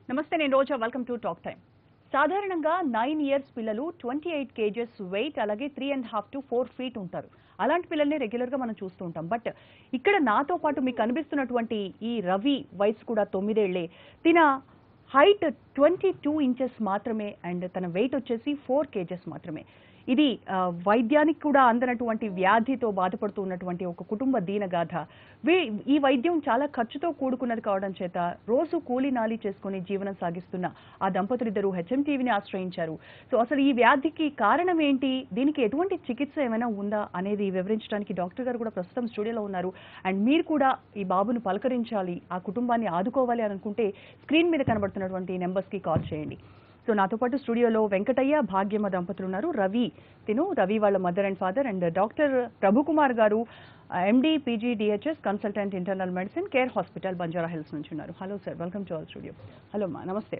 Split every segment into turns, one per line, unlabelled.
నమస్తే నేను Roja welcome to talk time సాధారణంగా నైన్ ఇయర్స్ పిల్లలు ట్వంటీ ఎయిట్ కేజెస్ వెయిట్ అలాగే three and half to four feet ఉంటారు అలాంటి పిల్లల్ని రెగ్యులర్గా మనం చూస్తూ ఉంటాం బట్ ఇక్కడ నాతో పాటు మీకు కనిపిస్తున్నటువంటి ఈ రవి వయసు కూడా తొమ్మిదేళ్లే తిన హైట్ ట్వంటీ టూ ఇంచెస్ మాత్రమే అండ్ తన వెయిట్ వచ్చేసి ఫోర్ కేజెస్ మాత్రమే ఇది ఆ, వైద్యానికి కూడా అందనటువంటి వ్యాధితో బాధపడుతూ ఉన్నటువంటి ఒక కుటుంబ దీనగాథ వీ- ఈ వైద్యం చాలా ఖర్చుతో కూడుకున్నది కావడం చేత రోజు కూలీ నాలి చేసుకుని జీవనం సాగిస్తున్న ఆ దంపతులిద్దరూ హెచ్ఎం టీవీని ఆశ్రయించారు సో అసలు ఈ వ్యాధికి కారణం ఏంటి దీనికి ఎటువంటి చికిత్స ఏమైనా ఉందా అనేది వివరించడానికి డాక్టర్ గారు కూడా ప్రస్తుతం స్టూడియోలో ఉన్నారు అండ్ మీరు కూడా ఈ బాబును పలకరించాలి ఆ కుటుంబాన్ని ఆదుకోవాలి అని అనుకుంటే స్క్రీన్ మీద కనబడుతున్నటువంటి నెంబర్స్కి కాల్ చేయండి సో నాతో పాటు స్టూడియోలో వెంకటయ్య భాగ్యమ్మ దంపతులు ఉన్నారు రవి తిను రవి వాళ్ళ mother and father and doctor Prabhukumar గారు MD PG DHS consultant internal medicine care hospital Banjara Hills నుంచి ఉన్నారు hello sir welcome to our studio hello మా నమస్తే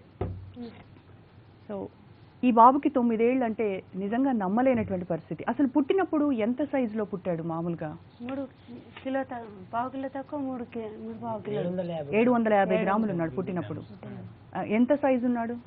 సో ఈ బాబుకి తొమ్మిదేళ్ళు అంటే నిజంగా నమ్మలేనటువంటి పరిస్థితి అసలు పుట్టినప్పుడు ఎంత సైజులో పుట్టాడు మామూలుగా
మూడు కిలో త- పావు కిలో తక్కువ మూడు కి- మూడు పావు కిలో
ఏడు వందల యాభై గ్రాములు ఉన్నాడు పుట్టినప్పుడు ఆ, ఎంత సైజు ఉన్నాడు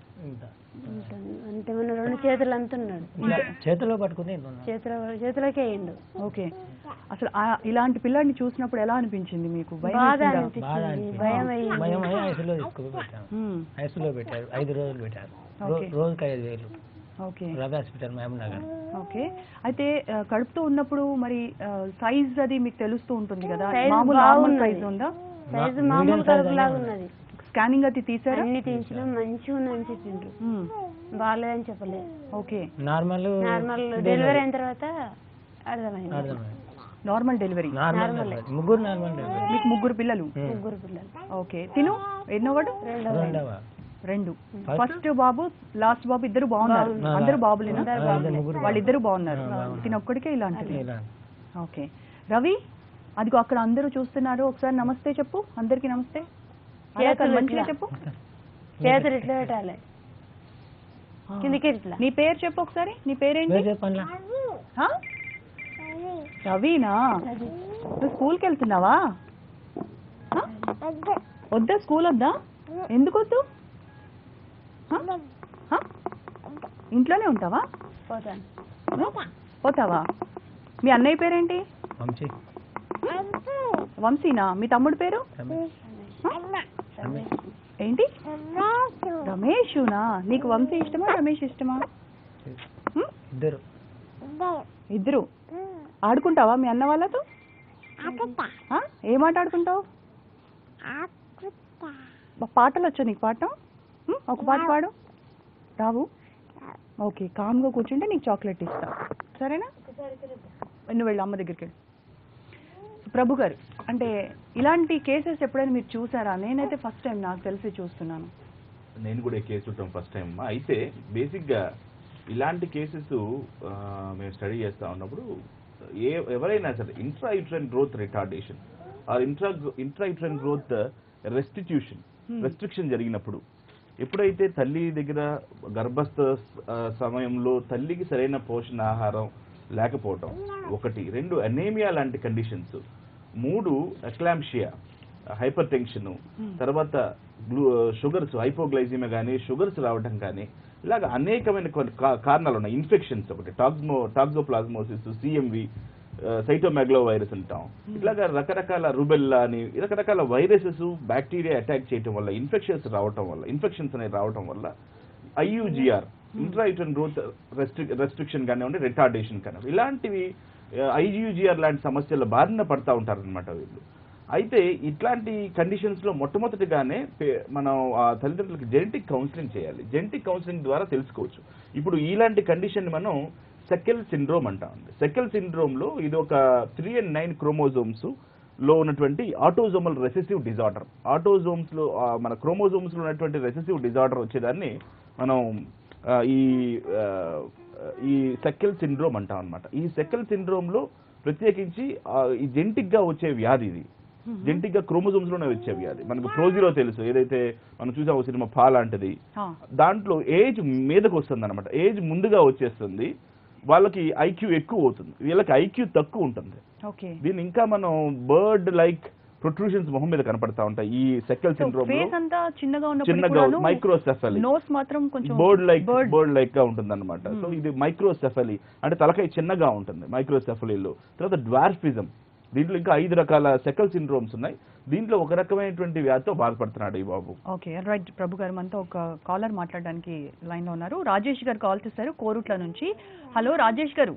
అంటే మన రెండు చేతులు అంత ఉన్నాడు
చేతిలో పట్టుకుని ఇంత ఉన్నాడు.
చేతుల చేతులకే అయ్యిండు
ఓకే అసలు ఆ- ఇలాంటి పిల్లాడిని చూసినప్పుడు ఎలా అనిపించింది మీకు భయం
బాధ
వేసిందా?
బాగా
అనిపించింది
అనిపించింది.
భయం అయ్యింది
భయం అయ్యి ఐసీలో తీసుకుని పెట్టాను
మ్మ్.
ఐసీలో పెట్టారు ఐదు రోజులు పెట్టారు రో-
ఓకే.
రోజుకి ఐదు వేలు
okay
Ravi hospital Mahabubnagar
okay అయితే ఆ, కడుపుతో ఉన్నప్పుడు మరి సైజ్ అది మీకు తెలుస్తూ ఉంటుంది కదా
Size
మామూలు నార్మల్
బాగున్నది.
సైజ్ ఉందా
సైజు
మా-
మామూలు
medium size
కడుపు లాగా
అయినా
ఉన్నది
స్కానింగ్ అది తీసారా
అన్ని తీసినా మంచిగా ఉందని చెప్పిండ్రు
మ్మ్.
బాగాలేదని చెప్పలేదు
ఓకే
నార్మల్
నార్మల్ డెలివరీ అయిన తర్వాత అర్థమైంది
అర్థమైంది
నార్మల్ డెలివరీ
నార్మల్ డెలివరీ. ముగ్గురు నార్మల్ డెలివరీ.
మీకు ముగ్గురు పిల్లలు
ముగ్గురు పిల్లలు
ఓకే తిను ఎన్నోవాడు
రెండో
రెండవ
రెండు ఫస్ట్ బాబు లాస్ట్ బాబు ఇద్దరు బాగున్నారు అందరూ బాబులేనా
ఆ, ఇద్దరు ముగ్గురు
వాళ్ళిద్దరు బాగున్నారు
ఆ, బాగున్నారు.
తిన ఒక్కడికే ఇలాంటిది
ఇలా.
ఓకే రవి అదిగో అక్కడ అందరూ చూస్తున్నారు ఒకసారి నమస్తే చెప్పు అందరికి నమస్తే అలా కాదు, మంచిగా చెప్పు
చేతులు ఇట్లా పెట్టాలి కిందికి ఇట్లా
నీ పేరు చెప్పు ఒకసారి నీ పేరేంటి
పేరు చెప్పండి
హా? రవీనా నువ్వు స్కూల్కి వెళ్తున్నావా హా? వద్దా స్కూల్ వద్దా ఎందుకు వద్దు హా? హా? ఇంట్లోనే ఉంటావా
పోతాను
పోతావా మీ అన్నయ్య పేరేంటి
వంశీ
వంశీనా మీ తమ్ముడు పేరు
రమేష్ రమేష్
ఏంటి రమేషునా నీకు వంశీ ఇష్టమా రమేష్ ఇష్టమా హ్మ్?
ఇద్దరు
ఇద్దరు ఆడుకుంటావా మీ అన్న వాళ్ళతో ఆ? ఏం ఆట ఆడుకుంటావు బా- పాటలు వచ్చా నీకు పాడటం హ్మ్? ఒక పాట పాడు రావు ఓకే కామ్గా కూర్చుంటే నీకు చాక్లెట్ ఇస్తా సరేనా నువ్వు వెళ్ళి అమ్మ దగ్గరికి వెళ్ళి ప్రభు గారు అంటే ఇలాంటి కేసెస్ ఎప్పుడైనా మీరు చూసారా నేనైతే ఫస్ట్ టైం నాకు తెలిసి చూస్తున్నాను
నేను కూడా ఈ కేసు చూడటం ఫస్ట్ టైం అమ్మా అయితే బేసిక్గా ఇలాంటి కేసెస్ మేము స్టడీ చేస్తూ ఉన్నప్పుడు ఏ ఎవరైనా సరే intra uterine growth retardation or intra intra uterine growth restitution restriction జరిగినప్పుడు ఎప్పుడైతే తల్లి దగ్గర గర్భస్థ ఆ, సమయంలో తల్లికి సరైన పోషణ ఆహారం లేకపోవటం ఒకటి రెండు అనేమియా లాంటి కండిషన్స్ మూడు అక్లాంషియా హైపర్ టెన్షన్ తర్వాత గ్లూ షుగర్స్ హైపోగ్లైసిమియా కానీ షుగర్స్ రావడం కానీ ఇలాగ అనేకమైన కొన్ని కా- కారణాలు ఉన్నాయి ఇన్ఫెక్షన్స్ ఒకటి టాక్స్మో టాక్సోప్లాజ్మోసిస్ సిఎంవి సైటోమెగ్లో వైరస్ అంటాం ఇట్లాగా రకరకాల రుబెల్లా అని రకరకాల వైరసెస్ బ్యాక్టీరియా అటాక్ చేయటం వల్ల ఇన్ఫెక్షన్స్ రావటం వల్ల ఇన్ఫెక్షన్స్ అనేవి రావటం వల్ల ఐయుజిఆర్ ఇంట్రాయిటన్ గ్రోత్ రెస్ట్రిక్షన్ కానివ్వండి రిటార్డేషన్ కానివ్వండి ఇలాంటివి ఐజియుజిఆర్ లాంటి సమస్యల బారిన పడతా ఉంటారనమాట వీళ్ళు అయితే ఇట్లాంటి కండిషన్స్ లో మొట్టమొదటిగానే పే- మనం ఆ తల్లిదండ్రులకి జెనెటిక్ కౌన్సిలింగ్ చేయాలి జెనెటిక్ కౌన్సిలింగ్ ద్వారా తెలుసుకోవచ్చు ఇప్పుడు ఇలాంటి కండిషన్ మనం సెకెల్ సిండ్రోమ్ అంటాం సెకెల్ సిండ్రోమ్ లో ఇది ఒక త్రీ అండ్ నైన్ క్రోమోజోమ్స్ లో ఉన్నటువంటి ఆటోజోమల్ రెసెసివ్ డిజార్డర్ ఆటోజోమ్స్ లో ఆ, మన క్రోమోజోమ్స్ లో ఉన్నటువంటి రెసెసివ్ డిజార్డర్ వచ్చేదాన్ని మనం ఆ, ఈ ఆ, ఈ సెకెల్ సిండ్రోమ్ అంటాం అనమాట ఈ సెకెల్ సిండ్రోమ్ లో ప్రత్యేకించి ఆ, ఈ జెంటిక్ గా వచ్చే వ్యాధి ఇది జెంటిక్ గా క్రోమోజోమ్స్ లోనే వచ్చే వ్యాధి మనకు ప్రోజిలో తెలుసు ఏదైతే మనం చూసాం సినిమా పా లాంటిది
ఆ,
దాంట్లో ఏజ్ మీదకు వస్తుంది అనమాట ఏజ్ ముందుగా వచ్చేస్తుంది వాళ్ళకి ఐక్యూ ఎక్కువ అవుతుంది వీళ్ళకి ఐక్యూ తక్కువ ఉంటుంది
ఓకే
దీన్ని ఇంకా మనం బర్డ్ లైక్ ప్రొట్రూషన్స్ మొహం మీద కనపడతా ఉంటాయి ఈ సెక్కల్ సిండ్రోమ్
ఫేస్ అంతా చిన్నగా
చిన్నగా
ఉన్నప్పుడు
మైక్రోసెఫలి
నోస్ మాత్రం కొంచెం
board like
bird-
board like గా ఉంటుంది అనమాట సో ఇది మైక్రోసెఫలి అంటే తలకాయ చిన్నగా ఉంటుంది మైక్రోసెఫలీలో తర్వాత డ్వార్ఫిజం దీంట్లో ఇంకా ఐదు రకాల సెకల్ సిండ్రోమ్స్ ఉన్నాయి దీంట్లో ఒక రకమైనటువంటి వ్యాధితో బాధపడుతున్నాడు ఈ బాబు
ఓకే రైట్ ప్రభు గారు మనతో ఒక కాలర్ మాట్లాడడానికి లైన్ లో ఉన్నారు రాజేష్ గారు కాల్ చేశారు కోరుట్ల నుంచి హలో రాజేష్ గారు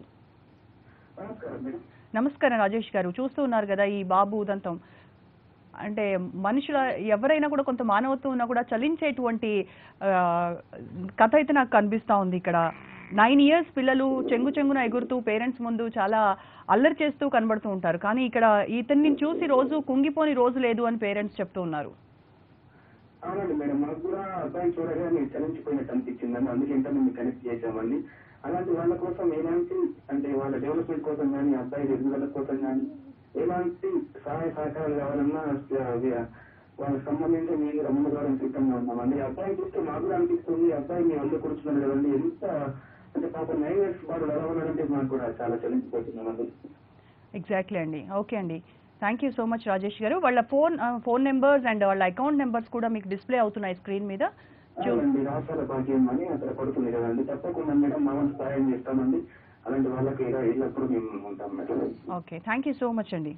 నమస్కారం రాజేష్ గారు చూస్తూ ఉన్నారు కదా ఈ బాబు ఉదంతం అంటే మనుషుల ఎవరైనా కూడా కొంత మానవత్వం ఉన్నా కూడా చలించేటువంటి ఆ, కథ అయితే నాకు కనిపిస్తా ఉంది ఇక్కడ నైన్ ఇయర్స్ పిల్లలు చెంగు చెంగున ఎగురుతూ పేరెంట్స్ ముందు చాలా అల్లరి చేస్తూ కనబడుతూ ఉంటారు కానీ ఇక్కడ ఇతన్ని చూసి రోజు కుంగిపోని రోజు లేదు అని పేరెంట్స్ చెప్తూ ఉన్నారు
అవునండి మేడం మాకు కూడా అబ్బాయి చూడగానే చలించిపోయినట్టు అనిపించిందండి అందుకే ఇంటర్నెట్ కనెక్ట్ చేసామండి అలాంటి వాళ్ళ కోసం ఎలాంటి అంటే వాళ్ళ డెవలప్మెంట్ కోసం కానీ అబ్బాయి ఎదుగుదల కోసం కానీ ఎలాంటి సహాయ సహకారాలు కావాలన్నా ఆ, వాళ్ళకి సంబంధించి మీరు రమణ ద్వారా సిద్ధంగా ఉన్నామండి అబ్బాయి చూస్తే మాకు కూడా అనిపిస్తుంది అబ్బాయి మీ అందరూ కూర్చున్నాడు కదండి ఎంత అంటే పాప నైన్ ఇయర్స్ వాడు ఎలా ఉన్నాడంటే మాకు కూడా చాలా చలించిపోతున్నామండి
ఎగ్జాక్ట్లీ అండి ఓకే అండి thank you so much Rajesh గారు వాళ్ళ ఫోన్ ఫోన్ నెంబర్స్ అండ్ వాళ్ళ అకౌంట్ నెంబర్స్ కూడా మీకు డిస్ప్లే అవుతున్నాయి స్క్రీన్ మీద చూ
అవునండి రాష్ట్రాల భాగ్యం అని అక్కడ పడుతుంది కదండి తప్పకుండా మేడం మా వంతు సహాయం చేస్తామండి అలాంటి వాళ్ళకి ఇలా ఎల్లప్పుడూ మేము ఉంటాం madam
okay thank you so much అండి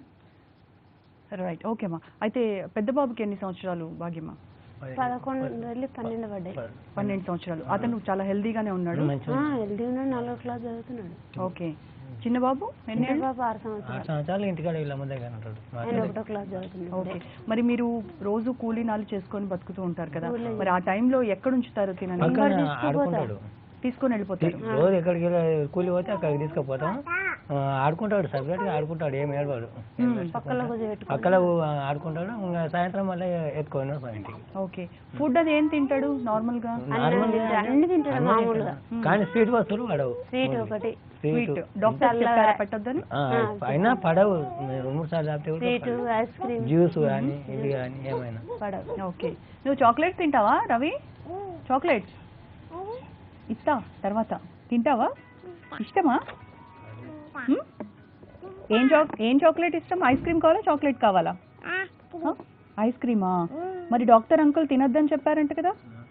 రైట్ ఓకేమ్మా అయితే పెద్ద బాబుకి ఎన్ని సంవత్సరాలు భాగ్యమ్మా
పదకొండు వెళ్ళి పన్నెండు పడ్డాయి
పన్నెండు సంవత్సరాలు అతను చాలా హెల్దీగానే ఉన్నాడు
మంచిగా
హెల్దీ ఉన్నాడు నాలుగో క్లాస్ చదువుతున్నాడు
ఓకే చిన్న బాబు ఎన్ని
చిన్న
ఏళ్ళు?
పాప ఆరు
ఆరు
సంవత్సరాలు
సంవత్సరాలు ఇంటికాడ వీళ్ళ ముందే కనుంటాడు
ఆయన ఒకటో క్లాస్ చదువుతున్నాడు
ఓకే మరి మీరు రోజు కూలీనాలు చేసుకొని బతుకుతూ ఉంటారు కదా
కూలీ.
మరి ఆ టైంలో ఎక్కడ ఉంచుతారు తినని
పక్కన
తీసుకుపోతారు.
ఆడుకుంటాడు
తీసుకొని వెళ్ళిపోతారు
రోజు ఎక్కడికి వెళ్ళి కూలి పోతే అక్కడికి తీసుకుపోతాం ఆ, ఆడుకుంటాడు సపరేట్ గా ఆడుకుంటాడు ఏం ఏడవాడు
పక్కలో కూర్చోబెట్టుకో
పక్కన ఆడుకుంటాడు ఇంకా సాయంత్రం మళ్ళీ ఎత్తుకొని వస్తాం ఇంటికి
ఓకే ఫుడ్ అది ఏం తింటాడు నార్మల్ గా
నార్మల్
అన్ని తింటాడు మామూలుగా
కానీ స్వీట్ వస్తువులు పడవు
స్వీట్ ఒకటి
స్వీట్
స్వీట్
డాక్టర్ చెప్పారా పెట్టొద్దని
ఆ, అయినా పడవు రెండు మూడు సార్లు తాపితే
స్వీట్
కూడా
ఐస్ క్రీమ్
జ్యూస్ కానీ ఇది కానీ ఏమైనా
పడవు
ఓకే నువ్వు చాక్లెట్స్ తింటావా రవి చాక్లెట్స్ ఇస్తా తర్వాత తింటావా ఇష్టమా హ్మ్? ఏం చాక్ ఏం చాక్లెట్ ఇష్టం ఐస్ క్రీమ్ కావాలా చాక్లెట్ కావాలా హ? ఐస్ క్రీమా మరి డాక్టర్ అంకుల్ తినొద్దని చెప్పారంట కదా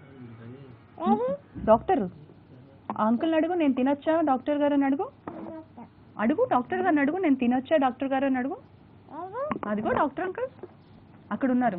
డాక్టర్ ఆ అంకుల్ని అడుగు నేను తినొచ్చా డాక్టర్ గారు అని అడుగు అడుగు డాక్టర్ గారిని అడుగు నేను తినొచ్చా డాక్టర్ గారు అని అడుగు అదిగో డాక్టర్ అంకుల్ అక్కడ ఉన్నారు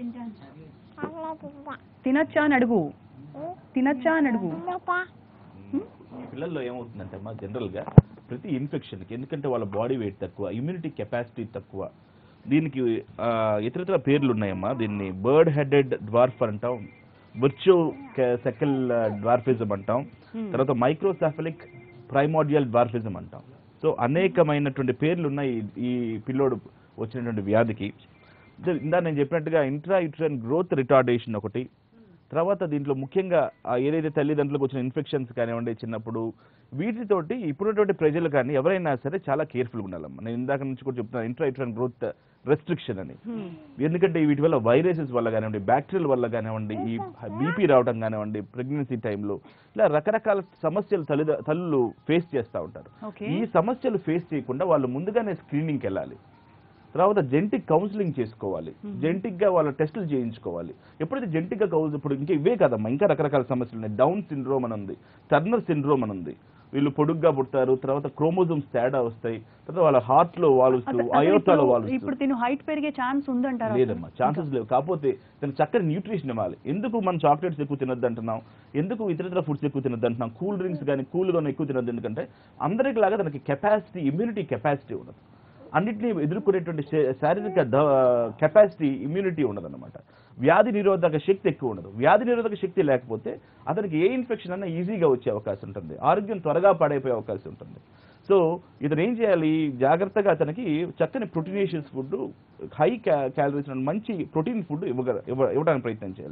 తినొచ్చా అని అడుగు తినొచ్చా అని అడుగు హ్మ్?
పిల్లల్లో ఏమవుతుందంటే అమ్మా జనరల్ గా ప్రతి ఇన్ఫెక్షన్ కి ఎందుకంటే వాళ్ళ బాడీ వెయిట్ తక్కువ ఇమ్యూనిటీ కెపాసిటీ తక్కువ దీనికి ఆ, ఇతరితర పేర్లు ఉన్నాయమ్మా దీన్ని బర్డ్ హెడెడ్ డ్వార్ఫ్ అంటాం బుర్చో సెకల్ డ్వార్ఫిజం అంటాం తర్వాత మైక్రోసాఫలిక్ ప్రైమోడియల్ డ్వార్ఫిజం అంటాం సో అనేకమైనటువంటి పేర్లు ఉన్నాయి ఈ- ఈ పిల్లోడు వచ్చినటువంటి వ్యాధికి ద- ఇందా నేను చెప్పినట్టుగా ఇంట్రా యూట్రన్ గ్రోత్ రిటార్డేషన్ ఒకటి తర్వాత దీంట్లో ముఖ్యంగా ఆ ఏదైతే తల్లిదండ్రులకు వచ్చిన ఇన్ఫెక్షన్స్ కానివ్వండి చిన్నప్పుడు వీటితోటి ఇప్పుడున్నటువంటి ప్రజలు కానీ ఎవరైనా సరే చాలా కేర్ఫుల్గా ఉండాలమ్మా నేను ఇందాక నుంచి కూడా చెప్తున్నాను ఇంట్రా యూట్రన్ గ్రోత్ రెస్ట్రిక్షన్ అని ఎందుకంటే వీటి వల్ల వైరసెస్ వల్ల కానివ్వండి బ్యాక్టీరియల్ వల్ల కానివ్వండి ఈ బీపీ రావడం కానివ్వండి ప్రెగ్నెన్సీ టైంలో ఇలా రకరకాల సమస్యలు తల్లి తల్లులు ఫేస్ చేస్తూ ఉంటారు
ఓకే
ఈ సమస్యలు ఫేస్ చేయకుండా వాళ్ళు ముందుగానే స్క్రీనింగ్కి వెళ్ళాలి తర్వాత జెంటిక్ కౌన్సిలింగ్ చేసుకోవాలి జెంటిక్ గా వాళ్ళ టెస్టులు చేయించుకోవాలి ఎప్పుడైతే జెంటిక్ గా కౌన్స్ ఇప్పుడు ఇంకా ఇవే కదమ్మా ఇంకా రకరకాల సమస్యలు ఉన్నాయి డౌన్ సిండ్రోమ్ అని ఉంది టర్నర్ సిండ్రోమ్ అని ఉంది వీళ్ళు పొడుగ్గా పుడతారు తర్వాత క్రోమోజోమ్స్ తేడా వస్తాయి తర్వాత వాళ్ళ హార్ట్ లో వాలుస్తూ
అసలు- అసలు
అయోటాలో
ఇప్పుడు-
వాలుస్తూ
ఇప్పుడు తిను హైట్ పెరిగే ఛాన్స్ ఉందంటారా అసలు?
లేదమ్మా ఛాన్సెస్ లేవు కాకపోతే దానికి చక్కని న్యూట్రిషన్ ఇవ్వాలి ఎందుకు మనం చాక్లెట్స్ ఎక్కువ తినొద్దు అంటున్నాం ఎందుకు ఇతర ఫుడ్స్ ఎక్కువ తినొద్దు అంటున్నాం కూల్ డ్రింక్స్ కానీ కూల్గా ఎక్కువ తినొద్దు ఎందుకంటే అందరికి లాగా దానికి కెపాసిటీ ఇమ్యూనిటీ కెపాసిటీ ఉండదు అన్నిటినీ ఎదుర్కొనేటువంటి శా- శారీరక కెపాసిటీ ఇమ్యూనిటీ ఉండదన్నమాట వ్యాధి నిరోధక శక్తి ఎక్కువ ఉండదు వ్యాధి నిరోధక శక్తి లేకపోతే అతనికి ఏ ఇన్ఫెక్షన్ అన్నా ఈజీగా వచ్చే అవకాశం ఉంటుంది ఆరోగ్యం త్వరగా పాడైపోయే అవకాశం ఉంటుంది సో ఇతను ఏం చేయాలి జాగ్రత్తగా అతనికి చక్కని ప్రోటీనేషియస్ ఫుడ్ హై క్యాలరీస్ మంచి ప్రోటీన్ ఫుడ్ ఇవ్వగ ఇవ్వ- ఇవ్వడానికి ప్రయత్నం చేయాలి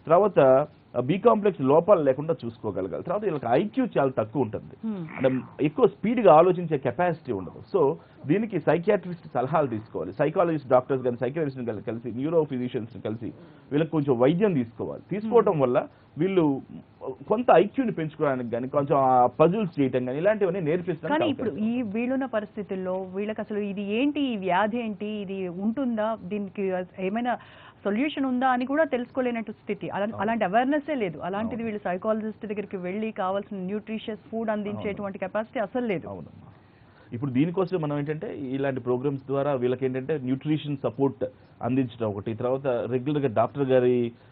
తర్వాత బి కాంప్లెక్స్ లోపాలు లేకుండా చూసుకోగలగాలి తర్వాత వీళ్ళకి ఐక్యూ చాలా తక్కువ ఉంటుంది
Hmm.
అంటే ఎక్కువ స్పీడ్గా ఆలోచించే కెపాసిటీ ఉండదు సో దీనికి సైకియాట్రిస్ట్ సలహాలు తీసుకోవాలి సైకాలజిస్ట్ డాక్టర్స్ కానీ సైకియాట్రిస్ట్ కలిసి న్యూరో ఫిజిషియన్స్ కలిసి వీళ్ళకి కొంచెం వైద్యం తీసుకోవాలి తీసుకోవడం వల్ల వీళ్ళు కొంత ఐక్యూని పెంచుకోవడానికి కానీ కొంచెం పజుల్స్ చేయటం కానీ ఇలాంటివన్నీ
కానీ
నేర్పిస్తాను
ఇప్పుడు ఈ వీళ్ళున్న పరిస్థితుల్లో వీళ్ళకి అసలు ఇది ఏంటి ఈ వ్యాధి ఏంటి ఇది ఉంటుందా దీనికి ఏమైనా సొల్యూషన్ ఉందా అని కూడా తెలుసుకోలేనట్టు స్థితి అలా అలాంటి అవేర్నెస్ లేదు అలాంటిది వీళ్ళు సైకాలజిస్ట్ దగ్గరికి వెళ్ళి కావాల్సిన న్యూట్రిషియస్ ఫుడ్ అందించేటువంటి కెపాసిటీ అసలు లేదు
అవునమ్మా ఇప్పుడు దీనికోసం మనం ఏంటంటే ఇలాంటి ప్రోగ్రామ్స్ ద్వారా వీళ్ళకి ఏంటంటే న్యూట్రిషన్ సపోర్ట్ అందించడం ఒకటి తర్వాత రెగ్యులర్గా డాక్టర్ గారి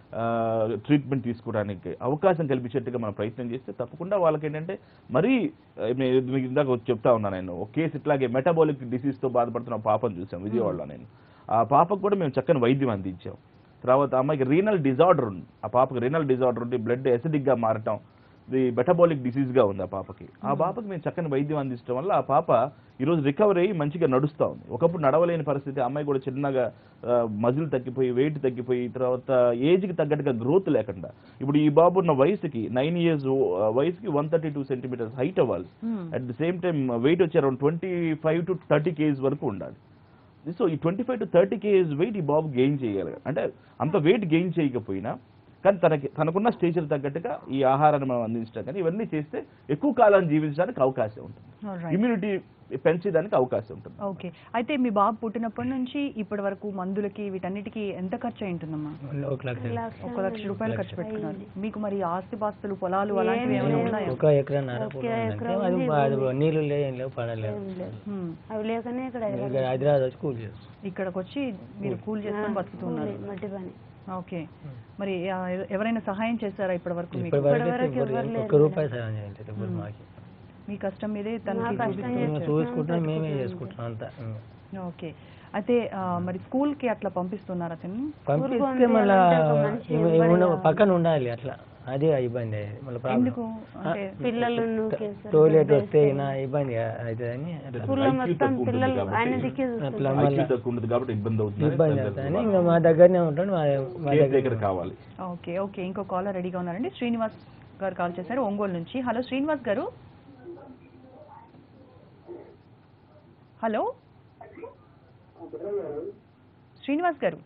ట్రీట్మెంట్ తీసుకోవడానికి అవకాశం కల్పించేట్టుగా మనం ప్రయత్నం చేస్తే తప్పకుండా వాళ్ళకి ఏంటంటే మరీ ఆ, నేను మీకు ఇందాక చెప్తా ఉన్నాను నేను ఒక కేసు ఇట్లాగే మెటబాలిక్ డిసీజ్తో బాధపడుతున్న ఒక పాపను చూసాం విజయవాడలో నేను ఆ పాపకు కూడా మేము చక్కని వైద్యం అందించాం తర్వాత ఆ అమ్మాయికి రీనల్ డిజార్డర్ ఉంది ఆ పాపకి రీనల్ డిజార్డర్ ఉండి బ్లడ్ గా మారటం ఇది మెటబాలిక్ గా ఉంది ఆ పాపకి ఆ పాపకి మేము చక్కని వైద్యం అందించడం వల్ల ఆ పాప ఈరోజు రికవర్ అయ్యి మంచిగా నడుస్తూ ఉంది ఒకప్పుడు నడవలేని పరిస్థితి ఆ అమ్మాయి కూడా చిన్నగా మజిల్ తగ్గిపోయి వెయిట్ తగ్గిపోయి తర్వాత ఏజ్కి తగ్గట్టుగా గ్రోత్ లేకుండా ఇప్పుడు ఈ బాబు ఉన్న వయసుకి నైన్ ఇయర్స్ వయసుకి one thirty two centimetres height అవ్వాలి
Hmm.
At the same time weight వచ్చి around twenty five to thirty kgs వరకు ఉండాలి సో ఈ twenty five to thirty kgs weight ఈ బాబు గెయిన్ చేయాలి అంటే అంత వెయిట్ గెయిన్ చేయకపోయినా కానీ తనకి తనకున్న స్టేచర్ తగ్గట్టుగా ఈ ఆహారాన్ని మనం అందించడం కానీ ఇవన్నీ చేస్తే ఎక్కువ కాలం జీవించడానికి అవకాశం ఉంటుంది
Alright.
ఇమ్యూనిటీ పెంచేదానికి అవకాశం ఉంటుంది
ఓకే అయితే మీ బాబు పుట్టినప్పటి నుంచి ఇప్పటి వరకు మందులకి వీటన్నిటికీ ఎంత ఖర్చు అయి ఉంటుందమ్మా
ఒక లక్ష
ఒక లక్ష రూపాయలు ఖర్చు
లక్ష.
పెట్టుకున్నారు మీకు మరి ఆస్తి పాస్తులు పొలాలు అలాంటివి ఏమైనా ఉన్నాయా
ఒక ఎకరన్నర పొలం ఉందంటే అది బా- అది నీళ్ళు లేవు ఏం లేవు పడలేవు
ఏం లేదు
Hmm.
అవి లేకనే ఇక్కడ
ఇక హైదరాబాద్ వచ్చి కూలి చేస్తాం
ఇక్కడికి వచ్చి మీరు కూల్ చేసుకొని బతుకుతున్నారు
కూలి, మట్టి పని
ఓకే మరి ఆ, ఎవ- ఎవరైనా సహాయం చేశారా ఇప్పటి వరకు మీకు
ఇప్పటి వరకు
ఇప్పటివరకు
ఎవరు-
ఎవరు
ఒక్క రూపాయి సాయం చేయలేదు ఇప్పుడు మాకి
మీ కష్టం మీదే తనకి
కష్టం
చూపిస్తూ
మేము
వచ్చారు.
చూసుకుంటాం మేమే చేసుకుంటాం అంతా ఉం.
ఓకే అయితే ఆ, మరి స్కూల్ కి అట్లా పంపిస్తున్నారా అతన్ని
పంపిస్తే మళ్ళా ఏమ- ఏముండ పక్కన ఉండాలి అట్లా అదే ఇబ్బంది మళ్ళీ
ఎందుకు అంటే
పిల్లలు నూకేస్తారు.
టోయిలెట్ వస్తే నా ఇబ్బంది అవుతుందని అట్లా
స్కూల్లో
IQ
మొత్తం
తక్కువ ఉంటుంది
పిల్లలు
కాబట్టి.
ఆయన దిక్కే చూస్తారు
అట్లా
IQ
మళ్ళీ
తక్కువ ఉంటుంది కాబట్టి ఇబ్బంది అవుతుంది
ఇబ్బంది అవుతుందని ఇంకా మా దగ్గరనే ఉంటాడు మా మా
కేర్
దగ్గర
టేకర్ కావాలి
ఓకే ఓకే ఇంకో కాలర్ రెడీగా ఉన్నారండి శ్రీనివాస్ గారు కాల్ చేశారు ఒంగోలు నుంచి హలో శ్రీనివాస్ గారు హలో శ్రీనివాస్ గారు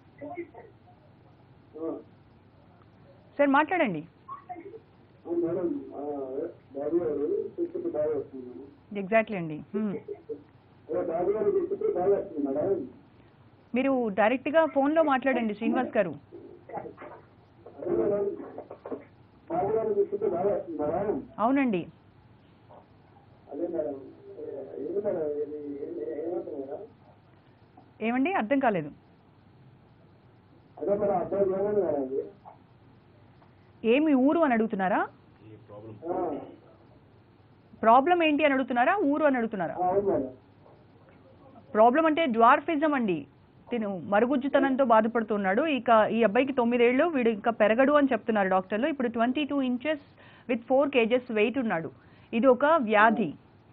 సార్ మాట్లాడండి
మేడం బాబు గారు చూస్తే బాగా వస్తుంది
ఎగ్జాక్ట్లీ అండి హ్మ్.
బాబు గారు చూస్తే బాగా వస్తుంది మేడం
మీరు డైరెక్ట్గా ఫోన్లో మాట్లాడండి శ్రీనివాస్ గారు
అదే మేడం బాబు గారు చూస్తే బాగా వస్తుంది మేడం
అవునండి
అదే మేడం ఏది మేడం ఇది ఏమవుతుంది మేడం
ఏమండి అర్థం కాలేదు
అదే మేడం అబ్బాయి ఏమైంది మేడం ఇది
ఏమి ఊరు అని అడుగుతున్నారా
ఆ,
ప్రాబ్లం ఏంటి అని అడుగుతున్నారా ఊరు అని అడుగుతున్నారా
ఆ, అవును మేడం
ప్రాబ్లం అంటే డ్వార్ఫిజం అండి తిను మరుగుజ్జుతనంతో బాధపడుతున్నాడు ఇక ఈ అబ్బాయికి తొమ్మిదేళ్ళు వీడు ఇంకా పెరగడు అని చెప్తున్నారు డాక్టర్లు ఇప్పుడు twenty two inches with four kgs weight ఉన్నాడు ఇది ఒక వ్యాధి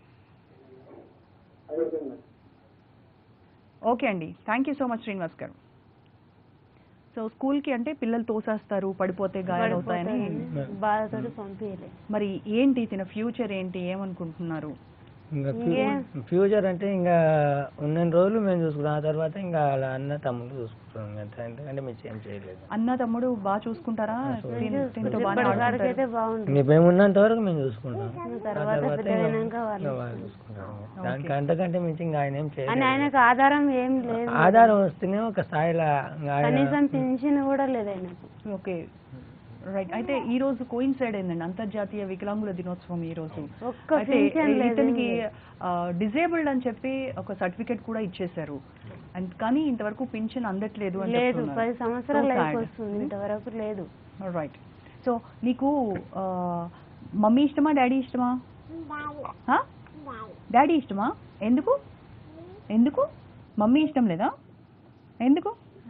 అదే మేడం
ఓకే అండి thank you so much Srinivas గారు సో స్కూల్కి అంటే పిల్లలు తోసేస్తారు పడిపోతే గాయాలు అవుతాయని
బాధతోటి పంపించలే
మరి ఏంటి తిన ఫ్యూచర్ ఏంటి ఏమనుకుంటున్నారు
ఇంకా ఫ్యూచర్ అంటే ఇంకా ఉన్న రోజులు మేము చూసుకుంటాం ఆ తర్వాత ఇంకా వాళ్ళ అన్న తమ్ముడు చూసుకుంటాం అంతే ఎందుకంటే మేము ఏం చేయలేదు
అన్న తమ్ముడు బాగా చూసుకుంటారా దీని- దీంతో బాగా
ఇప్పటివరకు అయితే బాగుంది
ఇంకా మేము ఉన్నంత వరకు మేము చూసుకుంటాం ఆ
తర్వాత
తర్వాత
పెద్దగైనాక
ఇంకా
వాళ్ళు
వాళ్ళు చూసుకుంటాం దానికి అంతకంటే మించి ఇంకా ఆయన ఏం
అని
చేయలేదు
ఆయనకు ఆధారం ఏం లేదు
ఆధారం వస్తేనే ఒక స్థాయిలో ఇంకా ఆయన
కనీసం పింఛన్ కూడా లేదు ఆయనకు
ఓకే రైట్ అయితే ఈ రోజు కోయిన్సైడ్ అయిందండి అంతర్జాతీయ వికలాంగుల దినోత్సవం ఈ రోజు
ఒక్క
అయితే
పింఛన్ లేదు
ఇతనికి డిజేబుల్డ్ అని చెప్పి ఒక సర్టిఫికేట్ కూడా ఇచ్చేశారు అండ్ కానీ ఇంతవరకు పింఛన్ అందట్లేదు అని
లేదు
చెప్తున్నారు.
పది సంవత్సరాలు
So sad.
అయిపోతుంది ఇంతవరకు లేదు
రైట్ సో నీకు ఆ, మమ్మీ ఇష్టమా డాడీ ఇష్టమా హా? డాడీ ఇష్టమా ఎందుకు ఎందుకు మమ్మీ ఇష్టం లేదా ఎందుకు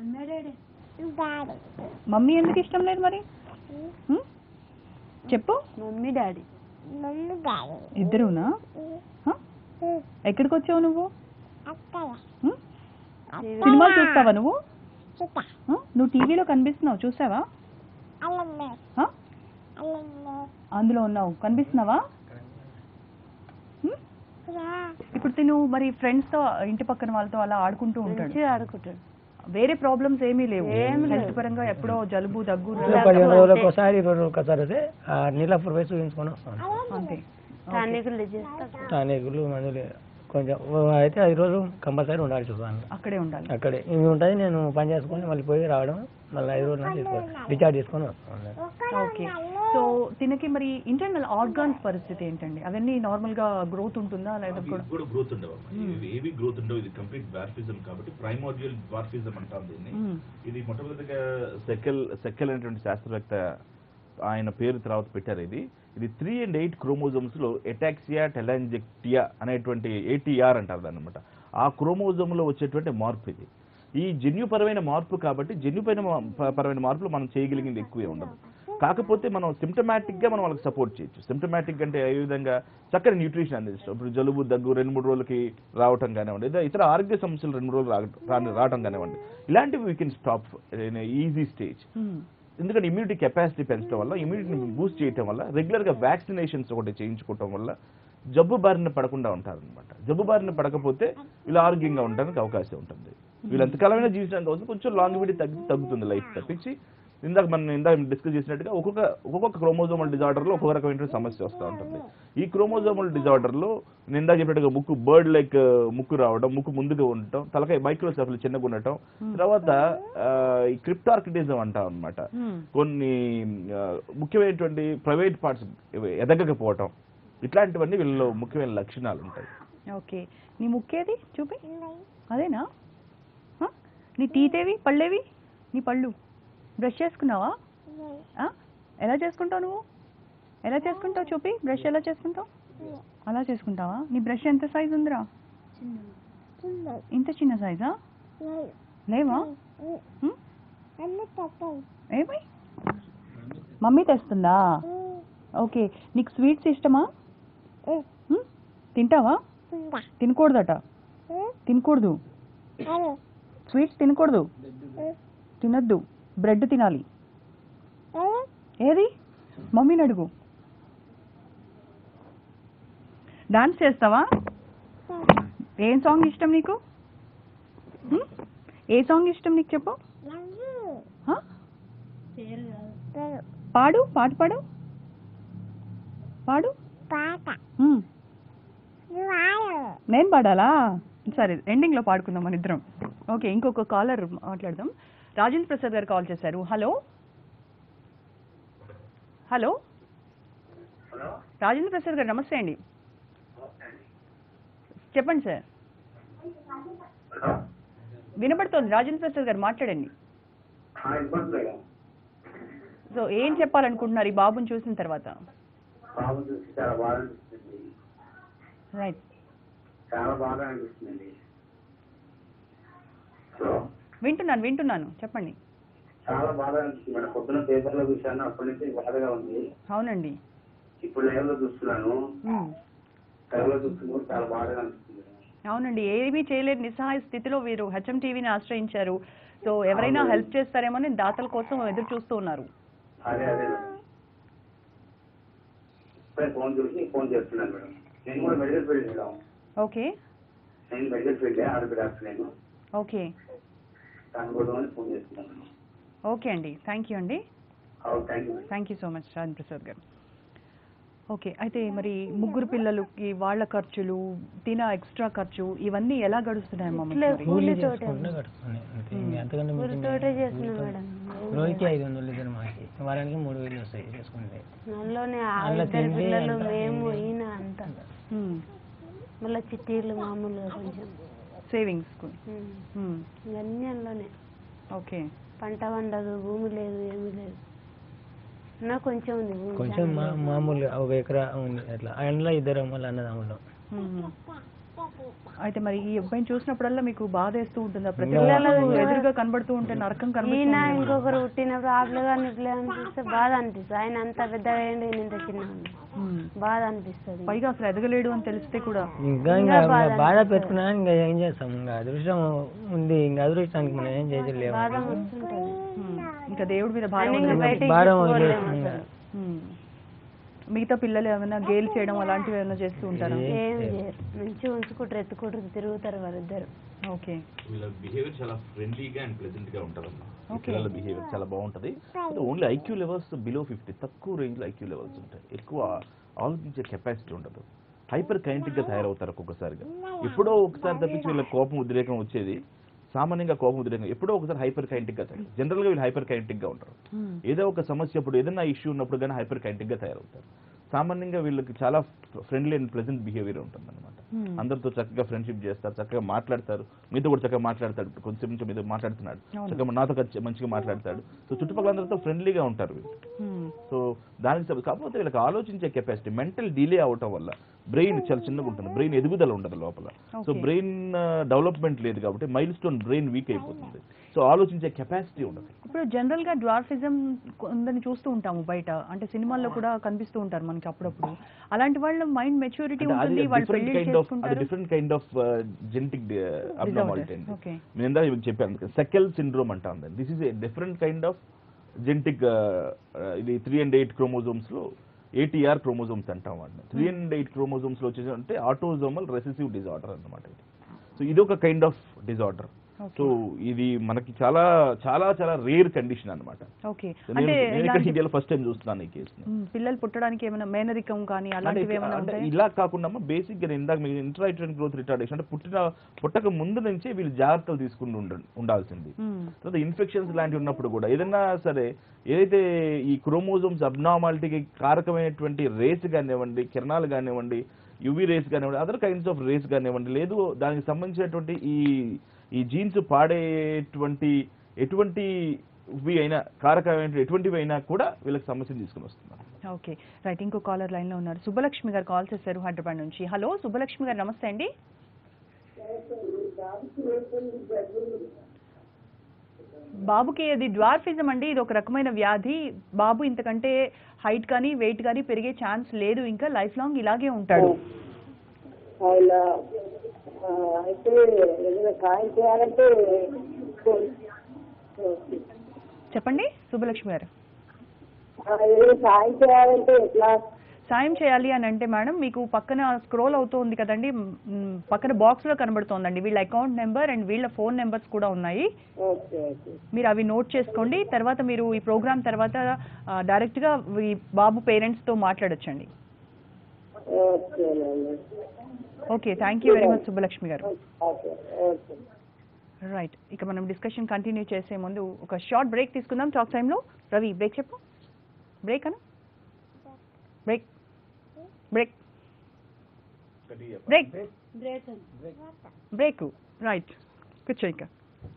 మమ్మీ ఎందుకు ఇష్టం లేదు మరి హ్మ్? చెప్పు
మమ్మీ డాడీ
ఇద్దరునా హ? ఎక్కడికి వచ్చావు నువ్వు హ్మ్? సినిమాలు చూస్తావా నువ్వు హ? నువ్వు టీవీలో కనిపిస్తున్నావు చూసావా ఆ? అందులో ఉన్నావు కనిపిస్తున్నావా హ్మ్? ఇప్పుడు తిను మరి ఫ్రెండ్స్ తో ఇంటి పక్కన వాళ్ళతో అలా ఆడుకుంటూ ఉంటాడు
మంచిగా ఆడుకుంటాడు
వేరే ప్రాబ్లమ్స్ ఏమీ లేవు
ఏం
హెల్త్
లేవు.
పరంగా ఎప్పుడో జలుబు దగ్గు
ఇలా పదిహేను రోజులకు ఒకసారి ఇరవై రోజులకు ఒకసారి అయితే ఆ నీళ్ళప్పుడు పోయి చూపించుకొని వస్తాం
అంతే
టానికులు చేస్తా
టానికులు మందులు కొంచెం ఓ అయితే ఐదు రోజులు కంపల్సరీ ఉండాలి చూసాను
అక్కడే ఉండాలి
అక్కడే ఇవి ఉంటుంది నేను పని చేసుకొని మళ్ళీ పోయి రావడం మళ్ళీ ఐదు రోజులు తీసుకోవాలి రీఛార్జ్ చేసుకొని వస్తాను
ఓకే సో తినకి మరి ఇంటర్నల్ ఆర్గాన్స్ పరిస్థితి ఏంటండి అవన్నీ నార్మల్ గా గ్రోత్ ఉంటుందా లేదా
అవి
కూడా
కూడా గ్రోత్ ఉండవు ఇవి ఏవి గ్రోత్ ఉండవు ఇది కంప్లీట్ వార్ఫిజం కాబట్టి ప్రైమోడియల్ వార్ఫిజం అంటాం దీన్ని
మ్మ్.
ఇది మొట్టమొదటిగా సెకెల్ సెకెల్ అనేటువంటి శాస్త్రవేత్త ఆయన పేరు తర్వాత పెట్టారు ఇది ఇది త్రీ అండ్ ఎయిట్ క్రోమోజోమ్స్ లో ఎటాక్సియా టెలాంజెక్టియా అనేటువంటి ఏటీఆర్ అంటారు దాన్ని అనమాట ఆ క్రోమోజోమ్ లో వచ్చేటువంటి మార్పు ఇది ఈ జన్యుపరమైన మార్పు కాబట్టి జన్యుపరమైన మా- పరమైన మార్పులు మనం చేయగలిగింది ఎక్కువే ఉండదు కాకపోతే మనం సిమ్టమాటిక్ గా మనం వాళ్ళకి సపోర్ట్ చేయొచ్చు సిమ్టమాటిక్ అంటే ఏ విధంగా చక్కని న్యూట్రిషన్ అందించడం ఇప్పుడు జలుబు దగ్గు రెండు మూడు రోజులకి రావటం కానివ్వండి లేదా ఇతర ఆరోగ్య సమస్యలు రెండు మూడు రోజులు రాగ- రాని- రావటం కానివ్వండి ఇలాంటివి we can stop in easy stage
hmm.
ఎందుకంటే ఇమ్యూనిటీ కెపాసిటీ పెంచడం వల్ల ఇమ్యూనిటీని బూస్ట్ చేయడం వల్ల రెగ్యులర్గా వ్యాక్సినేషన్స్ ఒకటి చేయించుకోవటం వల్ల జబ్బు బారిన పడకుండా ఉంటారనమాట జబ్బు బారిన పడకపోతే వీళ్ళు ఆరోగ్యంగా ఉండడానికి అవకాశం ఉంటుంది వీళ్ళు ఎంతకాలమైనా జీవించడానికి అవసరం కొంచెం లాంగివిటీ తగ్గి తగ్గుతుంది లైఫ్ తప్పించి ఇందాక మనం ఇందాక డిస్కస్ చేసినట్టుగా ఒక్కొక్క ఒక్కొక్క క్రోమోజోమల్ డిజార్డర్లో ఒక్కొక్క రకమైన సమస్య వస్తూ ఉంటుంది ఈ క్రోమోజోమల్ డిజార్డర్లో నేను ఇందాక చెప్పినట్టుగా ముక్కు బర్డ్ లైక్ ముక్కు రావడం ముక్కు ముందుగా ఉండటం తలకాయ మైక్రోసెఫల్ చిన్నగా ఉండటం తర్వాత ఆ, ఈ క్రిప్టార్కిటిజం అంటాం అనమాట
మ్మ్.
కొన్ని ఆ, ముఖ్యమైనటువంటి ప్రైవేట్ పార్ట్స్ ఎదగకపోవటం ఇట్లాంటివన్నీ వీళ్ళలో ముఖ్యమైన లక్షణాలు ఉంటాయి
ఓకే నీ ముక్కేది చూపి అదేనా ఆ? నీ టీతేవి పళ్ళేవి నీ పళ్ళు బ్రష్ చేసుకున్నావా ఆ? ఎలా చేసుకుంటావు నువ్వు ఎలా చేసుకుంటావు చూపి బ్రష్ ఎలా చేసుకుంటావు అలా చేసుకుంటావా నీ బ్రష్ ఎంత సైజ్ ఉందిరా ఇంత చిన్న సైజా లేవా ఉం? ఏమై మమ్మీ తెస్తుందా ఓకే నీకు స్వీట్స్ ఇష్టమా ఉం? తింటావా తినకూడదట తినకూడదు స్వీట్స్ తినకూడదు తినద్దు బ్రెడ్ తినాలి ఏది మమ్మీని అడుగు డాన్స్ చేస్తావా ఏం సాంగ్ ఇష్టం నీకు ఉం? ఏ సాంగ్ ఇష్టం నీకు చెప్పు ఆ? పాడు పాట పాడు పాడు ఉం. నేను పాడాలా సరే ఎండింగ్ లో పాడుకుందాం మన ఇద్దరం ఓకే ఇంకొక కాలర్ మాట్లాడదాం రాజేంద్ర ప్రసాద్ గారు కాల్ చేశారు హలో హలో రాజేంద్ర ప్రసాద్ గారు నమస్తే అండి చెప్పండి సార్ వినపడుతోంది రాజేంద్ర ప్రసాద్ గారు మాట్లాడండి
ఇబ్బంది మేడం
సో ఏం చెప్పాలనుకుంటున్నారు ఈ బాబుని చూసిన తర్వాత
బాబు చూసి చాలా బాగా అనిపిస్తుంది
రైట్
చాలా బాగా అనిపిస్తుంది సో
వింటున్నాను వింటున్నాను చెప్పండి
చాలా బాగా అనిపిస్తుంది మేడం పొద్దున పేపర్లో చూశాను అప్పటి నుంచి బాధగా ఉంది
అవునండి
ఇప్పుడు లైవ్ లో చూస్తున్నాను
ఉమ్.
లైవ్ లో చూస్తున్నప్పుడు చాలా బాగా అనిపిస్తుంది
అవునండి ఏమీ చేయలేని నిస్సహాయ స్థితిలో వీరు హెచ్ఎం టీవీని ఆశ్రయించారు సో ఎవరైనా హెల్ప్ చేస్తారేమో అని దాతల కోసం ఎదురు చూస్తూ ఉన్నారు
అదే అదే మేడం ఇప్పుడే ఫోన్ చూసి ఫోన్ చేస్తున్నాను మేడం నేను కూడా మెడికల్ ఫీల్డ్ మేడం
ఓకే
నేను మెడికల్ ఫీల్డ్ ఆరోగ్య డాక్టర్ నేను
ఓకే
దానికోసం ఫోన్ చేస్తున్నాను మేడం
ఓకే అండి థ్యాంక్ యూ అండి
thank you
thank you so much Rajan Prasad garu okay అయితే మరి ముగ్గురు పిల్లలకి వాళ్ళ ఖర్చులు తిన ఎక్స్ట్రా ఖర్చు ఇవన్నీ ఎలా గడుస్తున్నాయమ్మా మీకు
ఇట్లే
మరి?
కూలీ
కూలితోటే
చేసుకుంటే కట్టుకుని అంతే ఇంకా అంతకంటే మించింది
కూలితోటే చేస్తున్నాం మేడం
రోజుకి ఐదు వందలు ఇద్దరు మాకి వారానికి మూడు వేలు వస్తాయి చేసుకుంటే
అందులోనే ఆ
అందులో
ఇద్దరు
తిండి
పిల్లలు
అంతా
మేము
తిండి.
ఈయన అంతా
మ్మ్.
మళ్ళీ చిట్టీలు మామూలుగా కొంచెం
సేవింగ్స్ కు
ఉమ్.
మ్మ్.
ఇవన్నీ అందులోనే
ఓకే
పంట వండదు భూమి లేదు ఏమీ లేదు నా కొంచెం ఉంది భూమి
కొంచెం మా మామూలుగా ఒక ఎకరా ఉంది అట్లా అందులో ఇద్దరు మళ్ళీ అన్నదమ్ములు
మ్మ్. అయితే మరి ఈ అబ్బాయిని చూసినప్పుడల్లా మీకు బాధ వేస్తూ ఉంటుందా ప్రతి
పిల్లలు
ఒక్కరు ఎదురుగా కనబడుతూ ఉంటే నరకం
ఈయన
కనబడుతుంది
ఇంకొకరు పుట్టినప్పుడు ఆపలే కానీ ఇట్లే అనిపిస్తే బాధ అనిపిస్తుంది ఆయన అంత పెద్దగా అయ్యండి ఈయన ఇంత చిన్న బాధ అనిపిస్తుంది
పైగా అసలు ఎదగలేడు అని తెలిస్తే కూడా
ఇంకా ఇంకా ఇంకా బాధ పెట్టుకున్నా ఇంకా ఏం చేస్తాం ఇంకా అదృష్టం ఉంది ఇంకా అదృష్టానికి మనం ఏం చేయలేము
బాధ వస్తుంటది
మ్మ్. ఇంకా దేవుడి మీద
ఆయన
భారం
ఇంకా
వదిలేసి-
బయటికి
భారం
పోలేము
వదిలేసి
అసలు.
ఉమ్. మిగతా పిల్లలు ఏమైనా గేల్ చేయడం అలాంటివి ఏమైనా చేస్తూ ఉంటారా
ఏ-
ఏం చేయరు మంచిగా ఉంచుకుంటారు ఎత్తుకుంటారు తిరుగుతారు వాళ్ళిద్దరు
ఓకే
వీళ్ళ బిహేవియర్ చాలా ఫ్రెండ్లీగా అండ్ ప్లెజెంట్ గా ఉంటారమ్మా ఈ
Okay.
పిల్లల బిహేవియర్ చాలా బాగుంటది only IQ levels below fifty తక్కువ రేంజ్ లో ఐక్యూ లెవెల్స్ ఉంటాయి ఎక్కువ ఆలోచించే కెపాసిటీ ఉండదు హైపర్ కైంటిక్ గా తయారవుతారు ఒక్కొక్కసారిగా ఎప్పుడో ఒకసారి తప్పించి వీళ్ళ కోపం ఉద్రేకం వచ్చేది సామాన్యంగా కోపం ఉద్రేకం ఎప్పుడో ఒకసారి హైపర్ కైంటిక్ గా తయారు జనరల్ గా వీళ్ళు హైపర్ కైంటిక్ గా ఉంటారు ఏదో ఒక సమస్య అప్పుడు ఏదైనా ఇష్యూ ఉన్నప్పుడు కానీ హైపర్ కైంటిక్ గా తయారవుతారు సామాన్యంగా వీళ్ళకి చాలా ఫ్రెండ్లీ అండ్ ప్లెజెంట్ బిహేవియర్ ఉంటుంది అనమాట అందరితో చక్కగా ఫ్రెండ్షిప్ చేస్తారు చక్కగా మాట్లాడతారు మీతో కూడా చక్కగా మాట్లాడతాడు ఇప్పుడు కొంచెం కొంచెం మీతో మాట్లాడుతున్నాడు
అవును.
చక్కగా నాతో కలిసి మంచిగా మాట్లాడతాడు సో చుట్టుపక్కల అందరితో ఫ్రెండ్లీగా ఉంటారు వీళ్ళు సో దానికి సబ్- కాకపోతే వీళ్ళకి ఆలోచించే కెపాసిటీ మెంటల్ డిలే అవటం వల్ల బ్రెయిన్ చాలా చిన్నగా ఉంటుంది బ్రెయిన్ ఎదుగుదల ఉండదు లోపల సో
Okay.
బ్రెయిన్ డెవలప్మెంట్ లేదు కాబట్టి మైల్ స్టోన్ బ్రెయిన్ వీక్ అయిపోతుంది సో ఆలోచించే కెపాసిటీ ఉండదు
ఇప్పుడు జనరల్ గా డ్వార్ఫిజం కొందరిని చూస్తూ ఉంటాము బయట అంటే సినిమాల్లో కూడా కనిపిస్తూ ఉంటారు మనకి అప్పుడప్పుడు అలాంటి వాళ్ళ మైండ్ మెచ్యూరిటీ
అంటే అది
ఉంటుంది వాళ్ళు
డిఫరెంట్
పెళ్లి
కైండ్ ఆఫ్ అది
చేసుకుంటారు
different kind of genetic abnormality అండి
ఓకే
నేను ఇందాక మీకు చెప్పాను సెకెల్ సిండ్రోమ్ అంటాం దాన్ని this is a different kind of genetic ఇది త్రీ అండ్ ఎయిట్ క్రోమోజోమ్స్ లో ఏటీఆర్ క్రోమోజోమ్స్ అంటాం వాటిని త్రీ అండ్ ఎయిట్ క్రోమోజోమ్స్ లో వచ్చేసి అంటే ఆటోజోమల్ రెసెసివ్ డిజార్డర్ అన్నమాట ఇది సో ఇది ఒక కైండ్ ఆఫ్ డిజార్డర్ సో ఇది మనకి చాలా చాలా చాలా రేర్ కండిషన్ అన్నమాట
ఓకే
నేను
అంటే
నేను ఇక్కడ
ఇలాంటి-
ఇండియాలో ఫస్ట్ టైం చూస్తున్నాను ఈ కేసుని
మ్, పిల్లలు పుట్టడానికి ఏమైనా మేనరికం కానీ
అంటే
అలాంటివి ఏమైనా
అంటే
ఉంటాయి
ఇలా కాకుండా బేసిక్ గా నేను ఇందాక మీకు ఇంట్రాయిటెడ్ గ్రోత్ రిటార్డేషన్ అంటే పుట్టిన పుట్టక ముందు నుంచే వీళ్ళు జాగ్రత్తలు తీసుకుని ఉండ ఉండాల్సింది తర్వాత ఇన్ఫెక్షన్స్ లాంటివి ఉన్నప్పుడు కూడా ఏదైనా సరే ఏదైతే ఈ క్రోమోజోమ్స్ అబ్నార్మాలిటీకి కారకమైనటువంటి రేస్ కానివ్వండి కిరణాలు కానివ్వండి యువి రేస్ కానివ్వండి అదర్ కైండ్స్ ఆఫ్ రేస్ కానివ్వండి లేదు దానికి సంబంధించినటువంటి ఈ ఈ జీన్స్ పాడేటువంటి ఎటువంటి ఇవి అయినా కారకమైన ఎటువంటివి అయినా కూడా వీళ్ళకి సమస్యను తీసుకుని వస్తున్నారు
ఓకే రైట్ ఇంకో కాలర్ లైన్ లో ఉన్నారు సుబ్బలక్ష్మి గారు కాల్ చేశారు హైదరాబాద్ నుంచి హలో సుబ్బలక్ష్మి గారు నమస్తే అండి బాబుకి అది డ్వార్ఫిజం అండి ఇది ఒక రకమైన వ్యాధి బాబు ఇంతకంటే హైట్ కానీ వెయిట్ కానీ పెరిగే ఛాన్స్ లేదు ఇంకా లైఫ్ లాంగ్ ఇలాగే ఉంటాడు
ఇలా ఆ, అయితే ఏదైనా సాయం చేయాలంటే
చెప్పండి సుబ్బలక్ష్మి గారు
ఆ, ఏదైనా సాయం చేయాలంటే ఎట్లా
సాయం చేయాలి అని అంటే మేడం మీకు పక్కన స్క్రోల్ అవుతోంది కదండి మ్, పక్కన బాక్స్ లో కనబడుతోందండి వీళ్ళ అకౌంట్ నెంబర్ అండ్ వీళ్ళ ఫోన్ నెంబర్స్ కూడా ఉన్నాయి
ఓకే ఓకే
మీరు అవి నోట్ చేసుకోండి తర్వాత మీరు ఈ ప్రోగ్రామ్ తర్వాత ఆ, direct గా ఈ బాబు పేరెంట్స్ తో మాట్లాడొచ్చండి
ఓకేనండి
okay thank you very much Subbalakshmi garu
okay okay
right ఇక మనం డిస్కషన్ కంటిన్యూ చేసే ముందు ఒక షార్ట్ బ్రేక్ తీసుకుందాం టాక్ టైంలో రవి బ్రేక్ చెప్పు బ్రేక్ అను break break break break right కూర్చో ఇక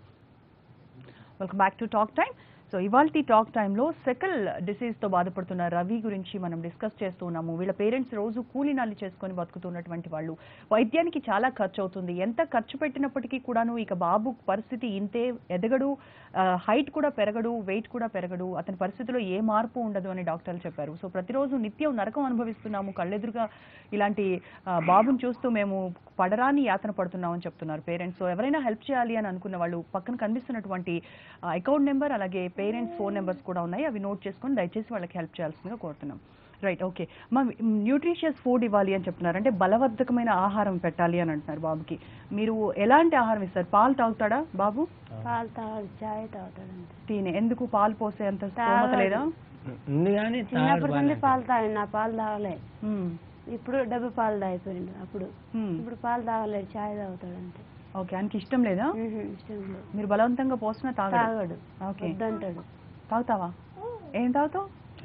welcome back to talk time so ఇవాళ టాక్ టైంలో సెకల్ డిసీజ్తో బాధపడుతున్న రవి గురించి మనం డిస్కస్ చేస్తూ ఉన్నాము వీళ్ళ పేరెంట్స్ రోజు కూలీనాలు చేసుకొని బతుకుతున్నటువంటి వాళ్ళు వైద్యానికి చాలా ఖర్చు అవుతుంది ఎంత ఖర్చు పెట్టినప్పటికీ కూడాను ఇక బాబు పరిస్థితి ఇంతే ఎదగడు హైట్ కూడా పెరగడు వెయిట్ కూడా పెరగడు అతని పరిస్థితిలో ఏ మార్పు ఉండదు అని డాక్టర్లు చెప్పారు సో ప్రతిరోజు నిత్యం నరకం అనుభవిస్తున్నాము కళ్ళెదురుగా ఇలాంటి ఆ, బాబుని చూస్తూ మేము పడరాని యాతన పడుతున్నామని చెప్తున్నారు పేరెంట్స్ సో ఎవరైనా హెల్ప్ చేయాలి అని అనుకున్న వాళ్ళు పక్కన కనిపిస్తున్నటువంటి అకౌంట్ నెంబర్ అలాగే పేరెంట్స్ ఫోన్ నెంబర్స్ కూడా ఉన్నాయి అవి నోట్ చేసుకొని దయచేసి వాళ్ళకి హెల్ప్ చేయాల్సిందిగా కోరుతున్నాం రైట్ ఓకే మా న్యూట్రిషియస్ ఫుడ్ ఇవ్వాలి అని చెప్తున్నారు అంటే బలవర్ధకమైన ఆహారం పెట్టాలి అని అంటున్నారు బాబుకి మీరు ఎలాంటి ఆహారం ఇస్తారు పాలు తాగుతాడా బాబు
పాలు తాగాడు చాయ్ తాగుతాడు అంతే
తినే ఎందుకు పాలు పోసే అంత స్తోమత
తాగడు.
లేదా
ఉంది కానీ
చిన్నప్పటి నుండి
తాడు
పాలు తాగాడు నా పాలు తాగలే
మ్మ్.
ఇప్పుడు డబ్బు పాలు తాగిపోయిండు అప్పుడు
మ్మ్.
ఇప్పుడు పాలు తాగలేడు చాయ్ తాగుతాడు అంతే
ఓకే ఆయనకి ఇష్టం లేదా
ఉహు, ఇష్టం లేదు
మీరు బలవంతంగా పోసినా తాగడు
తాగాడు
ఓకే
వద్దంటాడు
తాగుతావా ఏం తాగుతావు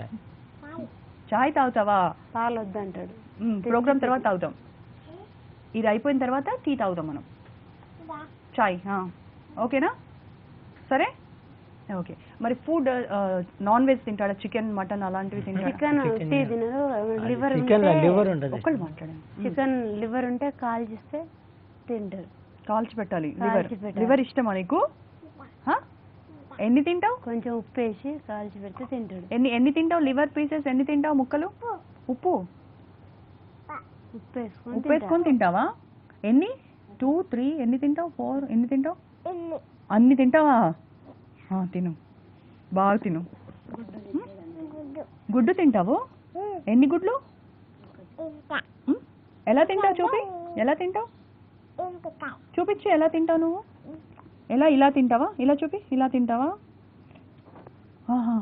చాయ్ తాగుతావా
పాలు వద్దంటాడు
ప్రోగ్రామ్ తర్వాత తాగుతాం ఇది అయిపోయిన తర్వాత టీ తాగుతాం మనం చాయ్ ఆ. ఓకేనా సరే ఓకే మరి ఫుడ్ నాన్ వెజ్ తింటాడా చికెన్ మటన్ అలాంటివి తింటాడా
చికెన్
Chicken
టీ
yeah.
తినడు లివర్
చికెన్
ఉంటే
లివర్ ఉంటుంది
ఒక్కళ్ళు మాట్లాడండి
చికెన్ లివర్ ఉంటే కాల్చిస్తే తింటాడు
కాల్చి పెట్టాలి లివర్
కాల్చి పెట్టాలి.
లివర్ ఇష్టమా నీకు హా? ఎన్ని తింటావు
కొంచెం ఉప్పు వేసి కాల్చి పెడితే తింటాడు
ఎన్ని ఎన్ని తింటావు లివర్ పీసెస్ ఎన్ని తింటావు ముక్కలు ఉప్పు
ఉప్పు వేసుకొని
ఉప్పు వేసుకొని తింటావా ఎన్ని టూ త్రీ ఎన్ని తింటావు ఫోర్ ఎన్ని తింటావు అన్ని తింటావా ఆ, తిను బాగా తిను గుడ్డు తింటావు ఎన్ని గుడ్లు ఉమ్, ఎలా తింటావు చూపి ఎలా తింటావు చూపించు ఎలా తింటావు నువ్వు ఎలా ఇలా తింటావా ఇలా చూపి ఇలా తింటావా ఆహా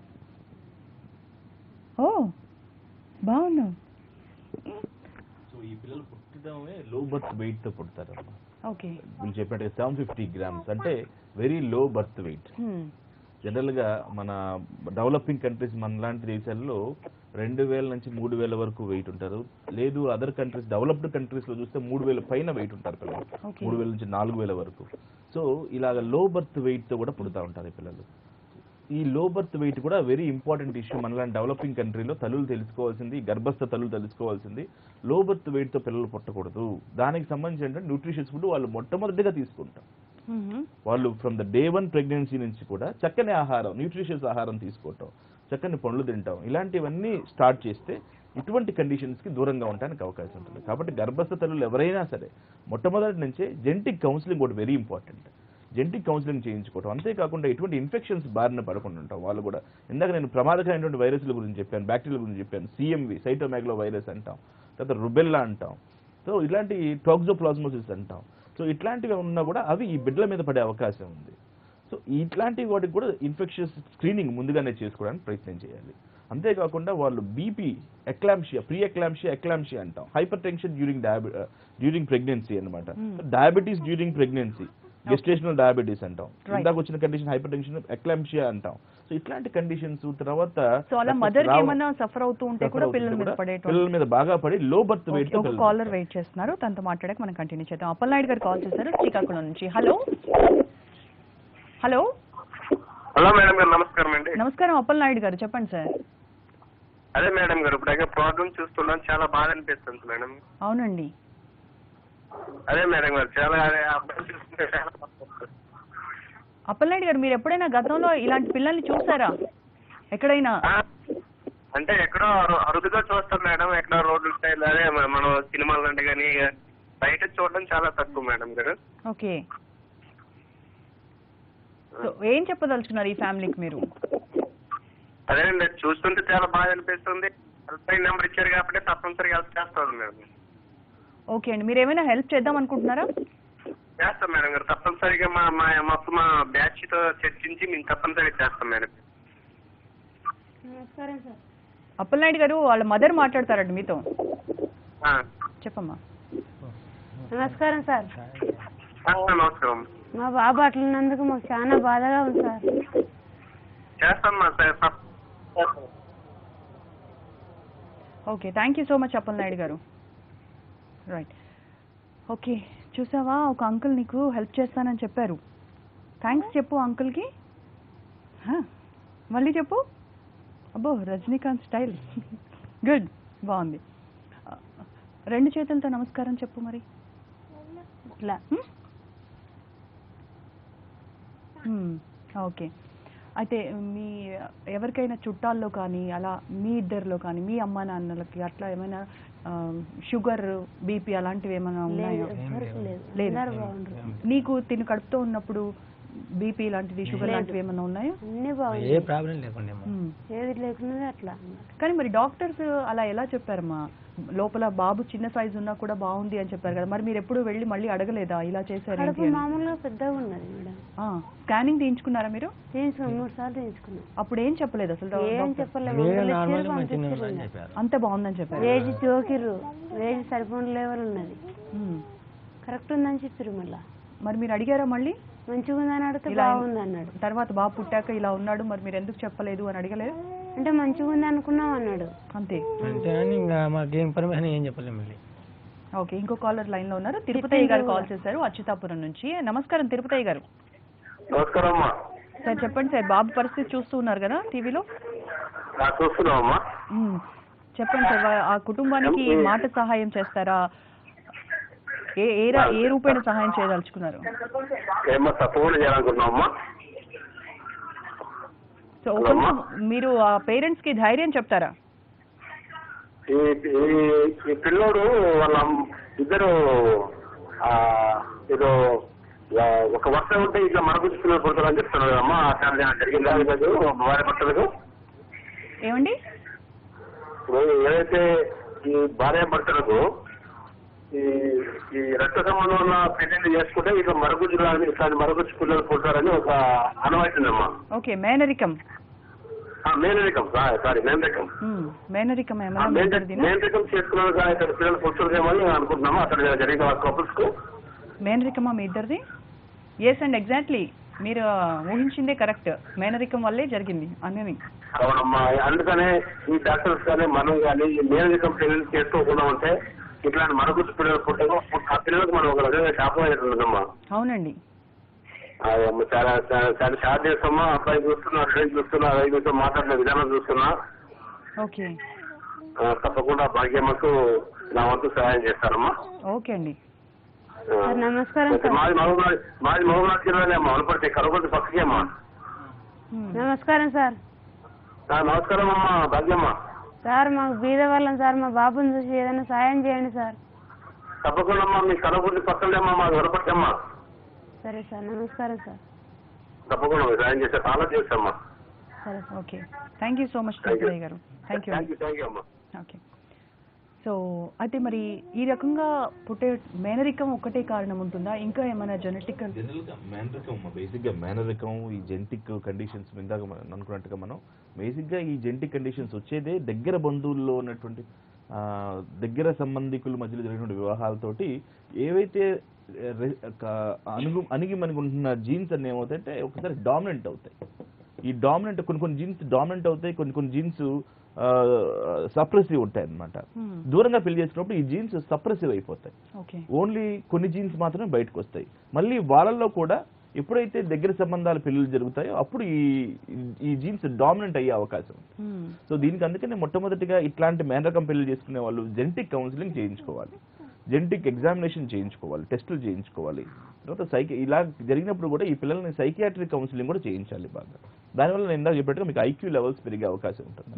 ఓ బాగున్నావు
సో ఈ పిల్లలు పుట్టడమే లో బర్త్ వెయిట్ తో పుడతారు
ఓకే
వీళ్ళు చెప్పినట్టుగా సెవెన్ ఫిఫ్టీ గ్రామ్స్ అంటే very low birth weight general గా మన డెవలపింగ్ కంట్రీస్ మన లాంటి దేశాల్లో రెండు వేల నుంచి మూడు వేల వరకు వెయిట్ ఉంటారు లేదు అదర్ కంట్రీస్ డెవలప్డ్ కంట్రీస్ లో చూస్తే మూడు వేల పైన వెయిట్ ఉంటారు పిల్లలు
Okay.
మూడు వేల నుంచి నాలుగు వేల వరకు సో ఇలాగ లో బర్త్ వెయిట్ తో కూడా పుడతా ఉంటారు ఈ పిల్లలు ఈ లో బర్త్ వెయిట్ కూడా వెరీ ఇంపార్టెంట్ ఇష్యూ మనలాంటి డెవలపింగ్ కంట్రీలో తల్లులు తెలుసుకోవాల్సింది గర్భస్థ తల్లులు తెలుసుకోవాల్సింది లో బర్త్ వెయిట్ తో పిల్లలు పుట్టకూడదు దానికి సంబంధించి ఏంటంటే న్యూట్రిషన్స్ ఫుడ్ వాళ్ళు మొట్టమొదటిగా తీసుకుంటాం వాళ్ళు from the day one pregnancy నుంచి కూడా చక్కని ఆహారం న్యూట్రిషియస్ ఆహారం తీసుకోవటం చక్కని పండ్లు తింటాం ఇలాంటివన్నీ స్టార్ట్ చేస్తే ఇటువంటి కండిషన్స్ కి దూరంగా ఉండడానికి అవకాశం ఉంటుంది కాబట్టి గర్భస్థ తల్లులు ఎవరైనా సరే మొట్టమొదటి నుంచే జెంటిక్ కౌన్సిలింగ్ ఒకటి వెరీ ఇంపార్టెంట్ జెంటిక్ కౌన్సిలింగ్ చేయించుకోవటం అంతేకాకుండా ఎటువంటి ఇన్ఫెక్షన్స్ బారిన పడకుండా ఉంటాం వాళ్ళు కూడా ఇందాక నేను ప్రమాదకరమైనటువంటి వైరస్ల గురించి చెప్పాను బ్యాక్టీరియా గురించి చెప్పాను సిఎంవి సైటోమాగ్లో వైరస్ అంటాం తర్వాత రుబెల్లా అంటాం సో ఇలాంటి టాక్సోప్లాస్మోసిస్ అంటాం సో ఇట్లాంటివి ఉన్నా కూడా అవి ఈ బిడ్డల మీద పడే అవకాశం ఉంది సో ఇట్లాంటి వాటికి కూడా ఇన్ఫెక్షన్స్ స్క్రీనింగ్ ముందుగానే చేసుకోవడానికి ప్రయత్నం చేయాలి అంతేకాకుండా వాళ్ళు BP eclampsia pre eclampsia eclampsia అంటాం హైపర్ టెన్షన్ డ్యూరింగ్ డయాబి డ్యూరింగ్ ప్రెగ్నెన్సీ అనమాట diabetes during pregnancy gestational diabetes అంటాం
Right.
ఇందాక వచ్చిన కండిషన్ హైపర్ టెన్షన్ ఎక్లాంషియా అంటాం సో ఇట్లాంటి కండిషన్స్ తర్వాత
సో అలా మదర్ కి ఏమన్నా సఫర్ అవుతూ ఉంటే కూడా పిల్లల మీద పడేటువంటి
పిల్లల మీద బాగా పడి లో బర్త్ వెయిట్
ఓకే, ఒక కాలర్ వెయిట్ చేస్తున్నారు తనతో మాట్లాడక మనం కంటిన్యూ చేద్దాం అప్పలనాయుడు గారు కాల్ చేశారు శ్రీకాకుళం నుంచి హలో హలో
హలో మేడం గారు నమస్కారం అండి
నమస్కారం అప్పలనాయుడు గారు చెప్పండి సార్
అదే మేడం గారు ఇప్పుడు ప్రోగ్రామ్ చూస్తున్నాం చాలా బాధ అనిపిస్తుంది మేడం
అవునండి
అదే మేడం గారు చాలా అదే ఆ అబ్బాయిని చూస్తుంటే చాలా బాధ అనిపిస్తుంది.
అప్పలనాయుడు గారు మీరు ఎప్పుడైనా గతంలో ఇలాంటి పిల్లల్ని చూసారా ఎక్కడైనా
ఆ, అంటే ఎక్కడో అరు- అరుదుగా చూస్తాం మేడం ఎక్కడో రోడ్ల సైడ్ అదే మ- మనం సినిమాలు అంటే కానీ బయట చూడడం చాలా తక్కువ మేడం గారు
ఓకే సో ఏం చెప్పదలుచుకున్నారు ఈ ఫ్యామిలీకి మీరు
అదేనండి చూస్తుంటే చాలా బాధ అనిపిస్తుంది హెల్ప్ లైన్ నెంబర్ ఇచ్చారు కాబట్టి తప్పనిసరిగా హెల్ప్ చేస్తాం మేడం
ఓకే అండి మీరు ఏమైనా హెల్ప్ చేద్దాం అనుకుంటున్నారా
చేస్తాం మేడం గారు తప్పనిసరిగా మా మా మొత్తం మా బ్యాచ్ తో చర్చించి మేము తప్పనిసరిగా చేస్తాం మేడం
నమస్కారం సార్
అప్పలనాయుడు గారు వాళ్ళ మదర్ మాట్లాడతారండి మీతో
ఆ.
చెప్పమ్మా
నమస్కారం సార్
ఆ, నమస్కారం
మా బాబు అట్లున్నందుకు మాకు చాలా బాధగా ఉంది సార్
చేస్తాం మా సార్ తప్ప- చేస్తాం.
Okay thank you so much Appalanaidu garu right okay చూసావా ఒక అంకుల్ నీకు హెల్ప్ చేస్తానని చెప్పారు థ్యాంక్స్ చెప్పు అంకుల్కి మళ్ళీ చెప్పు అబ్బో రజనీకాంత్ స్టైల్ గుడ్ బాగుంది ఆ, రెండు చేతులతో నమస్కారం చెప్పు మరి
ఇట్లా
ఓకే అయితే మీ ఎవరికైనా చుట్టాల్లో కానీ అలా మీ ఇద్దరిలో కానీ మీ అమ్మా నాన్నలకి అట్లా ఏమైనా షుగర్ బీపీ అలాంటివి ఏమైనా ఉన్నాయా
లేదు ఎవరికి లేదు
లేదు.
అందరు బాగుండ్రు
నీకు తిని కడుపుతో ఉన్నప్పుడు బీపీ లాంటిది షుగర్ లాంటివి ఏమైనా ఉన్నాయా
అన్ని
ఏ
బాగుంది
ప్రాబ్లం లేకుండా
మ్మ్.
ఏది లేకున్నది అట్లా అన్నమాట.
కానీ మరి డాక్టర్స్ అలా ఎలా చెప్పారమ్మా లోపల బాబు చిన్న సైజు ఉన్నా కూడా బాగుంది అని చెప్పారు కదా మరి మీరు ఎప్పుడు వెళ్ళి మళ్ళీ అడగలేదా ఇలా చేశారు
కడుపు మామూలుగా పెద్దగా ఉన్నది మేడం
స్కానింగ్ తీయించుకున్నారా మీరు
తీసుకున్నాం మూడు సార్లు తీసుకున్నాం
అప్పుడు ఏం చెప్పలేదు అసలు
ఏం
డాక్టర్?
చెప్పలేదు
మీరు
మందులు
నార్మల్
ఇచ్చారు,
మంచిగా
పంపించారు
అని
ఇంకా.
చెప్పారు
అంత బాగుందని చెప్పారు
వేజ్ జోకిర్రు వేజ్ సరిపోయిన లెవెల్ ఉన్నది
మ్మ్.
కరెక్ట్ ఉందని చెప్పారు మళ్ళా
మరి మీరు అడిగారా మళ్ళీ
మంచిగా ఉందని అడిగితే
ఇలా
బాగుంది అన్నాడు
తర్వాత బాబు పుట్టాక ఇలా ఉన్నాడు మరి మీరు ఎందుకు చెప్పలేదు అని అడగలేదు
అంటే మంచిగా ఉంది అనుకున్నాం అన్నాడు
అంతే
అంతేగాని ఇంకా మాకు ఇన్ఫర్మేషన్ ఏం చెప్పలేము మళ్ళీ
ఓకే ఇంకో కాలర్ లైన్ లో ఉన్నారు తిరుపతి గారు కాల్ చేశారు అచ్యుతాపురం నుంచి నమస్కారం తిరుపతి గారు
నమస్కారం అమ్మా
సార్ చెప్పండి సార్ బాబు పరిస్థితి చూస్తూ ఉన్నారు కదా టీవీలో
ఆ, చూస్తున్నాం అమ్మా
మ్మ్. చెప్పండి సార్ వా- ఆ కుటుంబానికి మాట సహాయం చేస్తారా ఏ ఏ రా- ఏ రూపేణ సహాయం చేయదలుచుకున్నారు
ఏమో తప్పకుండా చేయాలనుకుంటున్నాం అమ్మా
సో ఒక నిమిషం, మీరు ఆ పేరెంట్స్ కి ధైర్యం చెప్తారా
ఈ ఈ- ఈ పిల్లోడు వాళ్ళ అమ్- ఇద్దరు ఆ, ఏదో యా- ఒక వర్షం ఉంటే ఇట్లా మరగుచ్చుకున్న పుడతారని చెప్తున్నారు కదమ్మా అట్లా జరిగిందా లేదు భార్య భర్తలకు
ఏమండి
ఇప్పుడు ఏదైతే ఈ భార్య భర్తలకు ఈ ఈ రక్త సంబంధం ఉన్న పెళ్లిళ్ళు చేసుకుంటే ఇట్లా మరగుజ్జు రాని ఇట్లాంటి మరగుజ్జు పిల్లలు పుడతారని ఒక అనవైతుందమ్మా
ఓకే మేనరికం
మేనరికం సారీ మేనరికం
మ్మ్. మేనరికం
ఆ
ఏమైనా మీ
మేన-
ఇద్దరిదినా?
మేనరికం చేసుకున్నారు కానీ ఇక్కడ పిల్లలు పుడుతుందేమో అని అనుకుంటున్నాము అక్కడ జరిగిన కపుల్స్ కు
మేనరికమా మీ ఇద్దరిది ఎస్ అండ్ ఎగ్జాక్ట్లీ మీరు ఊహించిందే కరెక్ట్ మేనరికం వల్లే జరిగింది అని
అవునమ్మా అందుకనే ఈ డాక్టర్స్ కానీ మనం కానీ ఈ మేనరికం పెళ్లి చేసుకోకుండా ఉంటే ఇట్లాంటి మరగుజ్జు పిల్లలు పుట్టగా ఆ పిల్లలకు మనం ఒక రకంగా శాపం అవుతుందమ్మా
అవునండి
అదమ్మ చాలా చాలా చాలా షార్ట్ చేస్తామా అబ్బాయి చూస్తున్నా అబ్బాయి చూస్తున్నా అబ్బాయి చూస్తూ మాట్లాడిన విధానం చూస్తున్నా
ఓకే
ఆ, తప్పకుండా భాగ్యమ్మకు నా వంతు సహాయం చేస్తానమ్మా
ఓకే అండి
ఆ.
సార్ నమస్కారం
అయితే
సార్
మాది మహబూబ్నాథ్ మాది మహబూబ్నాథ్ జిల్లానే అమ్మా వనపర్తి కరవపర్తి పక్కకే అమ్మా
మ్మ్.
నమస్కారం సార్
ఆ, నమస్కారం అమ్మా భాగ్యమ్మ
సార్ మాకు బీద వాళ్ళం సార్ మా బాబుని చూసి ఏదైనా సాయం చేయండి సార్
తప్పకుండా అమ్మా మీ కరవపర్తి పక్కనే అమ్మా మాది వనపర్తి అమ్మా
సరే సార్ నమస్కారం సార్
తప్పకుండా మీరు సాయం చేస్తే చాలా చేస్తామ్మా
సరే sir
okay thank you so much
Thank you.
Tulasirai garu thank you
thank you thank you అమ్మా
ఓకే సో అయితే మరి ఈ రకంగా పుట్టే మేనరికం ఒక్కటే కారణం ఉంటుందా ఇంకా ఏమైనా జెనెటికల్
జనరల్ గా మేనరికం బేసిక్ గా మేనరికం ఈ జెంటిక్ కండిషన్స్ ఇందాక మనం అనుకున్నట్టుగా మనం బేసిక్ గా ఈ జెంటిక్ కండిషన్స్ వచ్చేదే దగ్గర బంధువుల్లో ఉన్నటువంటి ఆ, దగ్గర సంబంధికుల మధ్యలో జరిగినటువంటి వివాహాలతోటి ఏవైతే ఆ, రె- క- అణుగు అణిగి మనకు ఉంటున్న జీన్స్ అన్ని ఏమవుతాయంటే ఒకసారి డామినెంట్ అవుతాయి ఈ డామినెంట్ కొన్ని కొన్ని జీన్స్ డామినెంట్ అవుతాయి కొన్ని కొన్ని జీన్స్ సప్రెసివ్ ఉంటాయి అన్నమాట దూరంగా పెళ్లి చేసుకున్నప్పుడు ఈ జీన్స్ సప్రెసివ్ అయిపోతాయి
ఓకే
ఓన్లీ కొన్ని జీన్స్ మాత్రమే బయటకు వస్తాయి మళ్ళీ వాళ్ళల్లో కూడా ఎప్పుడైతే దగ్గర సంబంధాల పెళ్లిళ్ళు జరుగుతాయో అప్పుడు ఈ ఈ జీన్స్ డామినెంట్ అయ్యే అవకాశం ఉంది సో దీనికి అందుకనే మొట్టమొదటిగా ఇట్లాంటి మేనరకం పెళ్లి చేసుకునే వాళ్ళు జెనెటిక్ కౌన్సిలింగ్ చేయించుకోవాలి జెనెటిక్ ఎగ్జామినేషన్ చేయించుకోవాలి టెస్టులు చేయించుకోవాలి తర్వాత సైకి ఇలా జరిగినప్పుడు కూడా ఈ పిల్లల్ని సైకియాట్రిక్ కౌన్సిలింగ్ కూడా చేయించాలి బాగా దానివల్ల నేను ఇందాక చెప్పినట్టుగా మీకు ఐక్యూ లెవెల్స్ పెరిగే అవకాశం ఉంటుంది